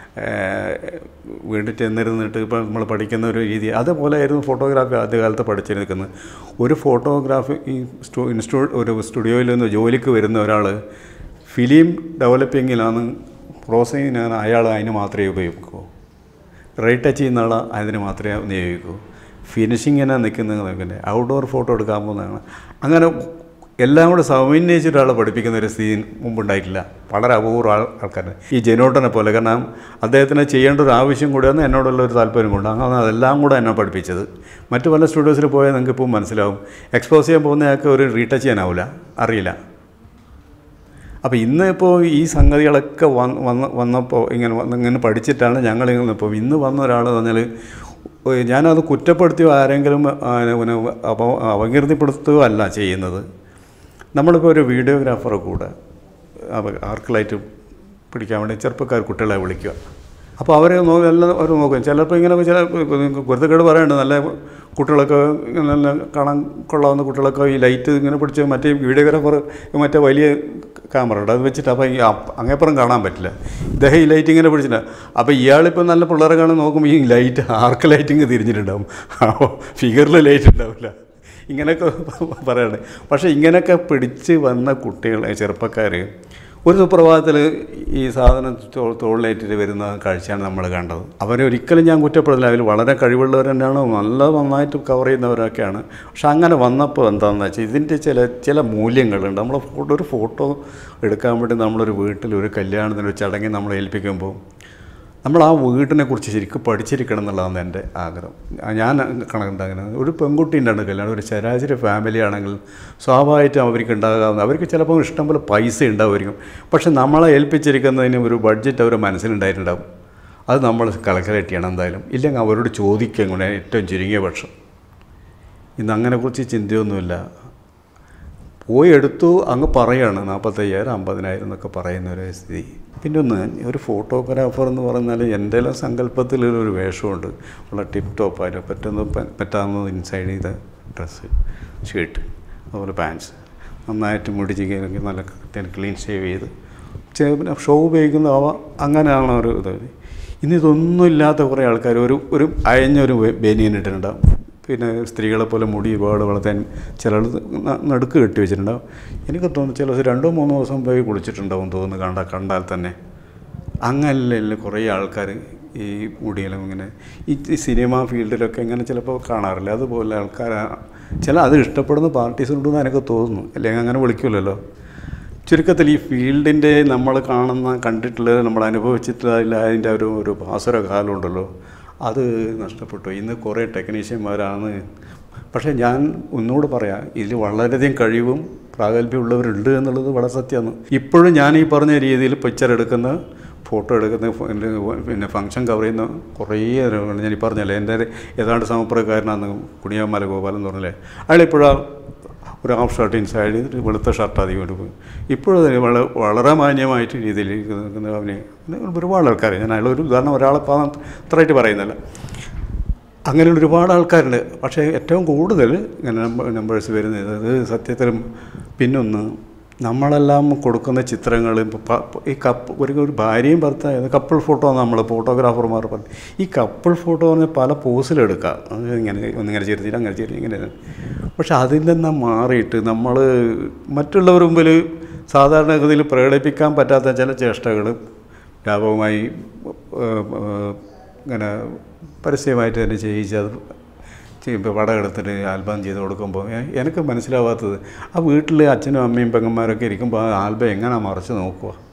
വീട്ടിൽ ചെന്നിരുന്നിട്ട് ഇപ്പോൾ നമ്മൾ പഠിക്കുന്ന ഒരു രീതി അതുപോലെ ആയിരുന്നു ഫോട്ടോഗ്രാഫി ആദ്യകാലത്ത് പഠിച്ചിരിക്കുന്നത് ഒരു ഫോട്ടോഗ്രാഫി ഈ സ്റ്റു ഇൻസ്റ്റൂ ഒരു സ്റ്റുഡിയോയിൽ നിന്ന് ജോലിക്ക് വരുന്ന ഒരാൾ ഫിലിം ഡെവലപ്പിങ്ങിലാണ് പ്രോസസ്സിങ്ങിനാണ് അയാൾ അതിന് മാത്രമേ ഉപയോഗിക്കൂ റൈറ്റ് ടച്ച് ചെയ്യുന്ന ആൾ അതിന് മാത്രമേ ഉപയോഗിക്കൂ ഫിനിഷിങ്ങിനെ നിൽക്കുന്നത് ഔട്ട്ഡോർ ഫോട്ടോ എടുക്കാൻ പോകുന്നതാണ് അങ്ങനെ എല്ലാം കൂടെ സമന്വയിച്ചിട്ട് ഒരാളെ പഠിപ്പിക്കുന്ന ഒരു സ്ഥിതി മുമ്പുണ്ടായിട്ടില്ല വളരെ അപൂർവ ആൾ ആൾക്കാർ ഈ ജെനോട്ടനെ പോലെ കാരണം അദ്ദേഹത്തിന് ചെയ്യേണ്ട ഒരു ആവശ്യം കൂടെയാണ് എന്നോടുള്ള ഒരു താല്പര്യം കൊണ്ട് അങ്ങനെ അതെല്ലാം കൂടെ എന്നെ പഠിപ്പിച്ചത് മറ്റു പല സ്റ്റുഡിയോസിൽ പോയാൽ നിങ്ങൾക്ക് ഇപ്പോൾ മനസ്സിലാവും എക്സ്പോസ് ചെയ്യാൻ പോകുന്നയാൾക്ക് ഒരു റീടച്ച് ചെയ്യാനാവില്ല അറിയില്ല അപ്പോൾ ഇന്ന് ഇപ്പോൾ ഈ സംഗതികളൊക്കെ വന്ന് വന്ന് വന്നപ്പോൾ ഇങ്ങനെ വന്ന് ഇങ്ങനെ പഠിച്ചിട്ടാണ് ഞങ്ങൾ ഇപ്പോൾ ഇന്ന് വന്ന ഒരാൾ പറഞ്ഞാൽ ഏഹ് ഞാനത് കുറ്റപ്പെടുത്തിയോ ആരെങ്കിലും ആ, പിന്നെ അപ്പോൾ അപകീർത്തിപ്പെടുത്തുകയോ അല്ല ചെയ്യുന്നത് നമ്മളിപ്പോൾ ഒരു വീഡിയോഗ്രാഫറെ കൂടെ അവ- ആർക്കിലായിട്ട് പിടിക്കാൻ വേണ്ടി ചെറുപ്പക്കാർ കുട്ടികളെ വിളിക്കുക അപ്പോൾ അവർ എല്ലാം അവർ നോക്കും ചിലപ്പോൾ ഇങ്ങനെ ചില കുരുത്തക്കേട് പറയാനുണ്ട് നല്ല കുട്ടികളൊക്കെ നല്ല കാണാൻ കൊള്ളാവുന്ന കുട്ടികളൊക്കെ ഈ ലൈറ്റ് ഇങ്ങനെ പിടിച്ച് മറ്റേ വീഡിയോഗ്രാഫർ മറ്റേ വലിയ ക്യാമറ ഉണ്ട് അത് വെച്ചിട്ട് അപ്പോൾ ഈ അപ്പ- അങ്ങേപ്പുറം കാണാൻ പറ്റില്ല ഇദ്ദേഹം ഈ ലൈറ്റ് ഇങ്ങനെ പിടിച്ചിട്ട് അപ്പോൾ ഇയാളിപ്പോൾ നല്ല പിള്ളേരെ കാണാൻ നോക്കുമ്പോൾ ഈ ലൈറ്റ് ആർക്ക് ലൈറ്റിങ് തിരിഞ്ഞിട്ടുണ്ടാവും അപ്പോൾ ഫിഗറിൽ ലൈറ്റ് ഉണ്ടാവില്ല ഇങ്ങനെയൊക്കെ പറയണേ പക്ഷേ ഇങ്ങനെയൊക്കെ പിടിച്ച് വന്ന കുട്ടികൾ ചെറുപ്പക്കാർ ഒരു സുപ്രഭാതത്തിൽ ഈ സാധനം തോ- തോളിലേറ്റിട്ട് വരുന്ന കാഴ്ചയാണ് നമ്മൾ കണ്ടത് അവരെ ഒരിക്കലും ഞാൻ കുറ്റപ്പെടുന്നില്ല അതിൽ വളരെ കഴിവുള്ളവർ തന്നെയാണ് നല്ല നന്നായിട്ട് കവർ ചെയ്യുന്നവരൊക്കെയാണ് പക്ഷെ അങ്ങനെ വന്നപ്പോൾ എന്താണെന്ന് വെച്ചാൽ ഇതിൻ്റെ ചില ചില മൂല്യങ്ങളുണ്ട് നമ്മൾ ഫോട്ടോ ഒരു ഫോട്ടോ എടുക്കാൻ വേണ്ടി നമ്മളൊരു വീട്ടിൽ ഒരു കല്യാണത്തിന് ഒരു ചടങ്ങിൽ നമ്മൾ ഏൽപ്പിക്കുമ്പോൾ നമ്മൾ ആ വീടിനെ കുറിച്ച് ശരിക്കും പഠിച്ചിരിക്കണം എന്നുള്ളതാണ് എൻ്റെ ആഗ്രഹം ഞാൻ കണക്കുണ്ടാകുന്നത് ഒരു പെൺകുട്ടി ഉണ്ടാകുന്ന കല്യാണം ഒരു ശരാശരി ഫാമിലി ആണെങ്കിൽ സ്വാഭാവികമായിട്ടും അവർക്ക് ഉണ്ടാകാവുന്ന അവർക്ക് ചിലപ്പോൾ ഇഷ്ടംപോലെ പൈസ ഉണ്ടാവുമായിരിക്കും പക്ഷെ നമ്മളെ ഏൽപ്പിച്ചിരിക്കുന്നതിന് ഒരു ബഡ്ജറ്റ് അവരുടെ മനസ്സിലുണ്ടായിട്ടുണ്ടാവും അത് നമ്മൾ കാൽക്കുലേറ്റ് ചെയ്യണം എന്തായാലും ഇല്ലെങ്കിൽ അവരോട് ചോദിക്കുക കൂടെ ഏറ്റവും ചുരുങ്ങിയ പക്ഷം ഇന്ന് അങ്ങനെ കുറിച്ച് ചിന്തയൊന്നുമില്ല പോയി എടുത്തു അങ്ങ് പറയാണ് നാൽപ്പത്തയ്യായിരം അമ്പതിനായിരം എന്നൊക്കെ പറയുന്ന ഒരു സ്ഥിതി പിന്നെ ഒന്ന് ഒരു ഫോട്ടോഗ്രാഫർ എന്ന് പറഞ്ഞാൽ എൻ്റെ എല്ലാം സങ്കല്പത്തിൽ ഒരു വേഷമുണ്ട് വളരെ ടിപ്പ് ടോപ്പ് ആയിട്ട് പറ്റുന്ന പറ്റാവുന്നത് ഇൻസൈഡ് ചെയ്ത ഡ്രസ്സ് ഷർട്ട് അതുപോലെ പാൻസ് നന്നായിട്ട് മുടി ചിക്കനൊക്കെ നല്ല ക്ലീൻ ഷേവ് ചെയ്ത് ചെ- പിന്നെ ഷോ ഉപയോഗിക്കുന്ന അവ അങ്ങനെയാണ് ഒരു ഇത് ഇന്ന് ഇതൊന്നും ഇല്ലാത്ത കുറേ ആൾക്കാർ ഒരു ഒരു അയഞ്ഞൊരു ബനിയൻ ഇട്ടിട്ടുണ്ടാവും പിന്നെ സ്ത്രീകളെ പോലെ മുടി ഒരുപാട് വളർത്താൻ ചിലർ ന- നടുക്ക് കെട്ടി വെച്ചിട്ടുണ്ടാവും എനിക്ക് തോന്നുന്നു ചില ദിവസം രണ്ടോ മൂന്നോ ദിവസം പോയി കുളിച്ചിട്ടുണ്ടാവും തോന്നുന്നു കണ്ട കണ്ടാൽ തന്നെ അങ്ങനല്ല കുറേ ആൾക്കാർ ഈ മുടിയെല്ലാം ഇങ്ങനെ ഈ ഈ സിനിമ ഫീൽഡിലൊക്കെ ഇങ്ങനെ ചിലപ്പോൾ കാണാറില്ല അതുപോലെ ആൾക്കാർ ചില അത് ഇഷ്ടപ്പെടുന്ന പാർട്ടീസ് ഉണ്ടെന്ന് എനിക്ക് തോന്നുന്നു അല്ലെങ്കിൽ അങ്ങനെ വിളിക്കില്ലല്ലോ ചുരുക്കത്തിൽ ഈ ഫീൽഡിൻ്റെ നമ്മൾ കാണുന്ന കണ്ടിട്ടുള്ളത് നമ്മൾ അനുഭവിച്ചിട്ടില്ല അതിൻ്റെ ഒരു ഒരു ഭാസുര കാലമുണ്ടല്ലോ അത് നഷ്ടപ്പെട്ടു ഇന്ന് കുറേ ടെക്നീഷ്യന്മാരാണ് പക്ഷേ ഞാൻ ഒന്നുകൂടെ പറയാം ഇതിൽ വളരെയധികം കഴിവും പ്രാഗൽഭ്യമുള്ളവരുണ്ട് എന്നുള്ളത് വളരെ സത്യമാണ് ഇപ്പോഴും ഞാൻ ഈ പറഞ്ഞ രീതിയിൽ പിക്ചർ എടുക്കുന്ന ഫോട്ടോ എടുക്കുന്ന ഫ- എൻ്റെ പിന്നെ ഫംഗ്ഷൻ കവർ ചെയ്യുന്ന കുറേ ആളുകൾ ഞാൻ ഈ പറഞ്ഞല്ലേ എൻ്റെ ഏതാണ്ട് സമപ്രകാരനാണ് കുണിയാമല ഗോപാലൻ എന്ന് പറഞ്ഞല്ലേ അയാളിപ്പോഴാണ് ഒരു ഹാഫ് ഷർട്ട് ഇൻസൈഡ് ചെയ്തിട്ട് വെളുത്ത ഷർട്ട് അധികം എടുക്കും ഇപ്പോഴും അതിന് വളരെ വളരെ മാന്യമായിട്ട് രീതിയിൽ നിൽക്കുന്ന അവന് അങ്ങനെ ഒരുപാട് ആൾക്കാർ ഞാൻ അയാൾ ഒരു ഉദാഹരണം ഒരാളെ അത്രയായിട്ട് പറയുന്നില്ല അങ്ങനെയുള്ള ഒരുപാട് ആൾക്കാരുണ്ട് പക്ഷേ ഏറ്റവും കൂടുതൽ ഇങ്ങനെ നമ്പേഴ്സ് വരുന്നത് അത് സത്യത്തിലും പിന്നൊന്ന് നമ്മളെല്ലാം കൊടുക്കുന്ന ചിത്രങ്ങൾ ഇപ്പൊ പ- ഈ കപ്പ് ഒരു ഒരു ഭാര്യയും ഭർത്താവ് കപ്പിൾ ഫോട്ടോ നമ്മൾ ഫോട്ടോഗ്രാഫർമാർ പറഞ്ഞു ഈ കപ്പിൾ ഫോട്ടോ പറഞ്ഞാൽ പല പോസിലെടുക്കാം അത് ഇങ്ങനെ ഒന്നിങ്ങനെ ചെറുതിട്ട് അങ്ങനെ ചെറിയ ഇങ്ങനെ പക്ഷെ അതിൽ നിന്ന് മാറിയിട്ട് നമ്മൾ മറ്റുള്ളവർ മുമ്പിൽ സാധാരണഗതിയിൽ പ്രകടിപ്പിക്കാൻ പറ്റാത്ത ചില ചേഷ്ടകൾ വ്യാപകമായി ഏഹ്, ഏഹ്, ഇങ്ങനെ പരസ്യമായിട്ട് തന്നെ ചെയ്യിച്ച് അത് ചെയ്യുമ്പോൾ പടം എടുത്തിട്ട് ആൽബം ചെയ്ത് കൊടുക്കുമ്പോൾ എ- എനിക്ക് മനസ്സിലാവാത്തത് ആ വീട്ടിൽ അച്ഛനും അമ്മയും പെങ്ങന്മാരൊക്കെ ഇരിക്കുമ്പോൾ ആ ആൽബം എങ്ങനെ മറച്ച് നോക്കുക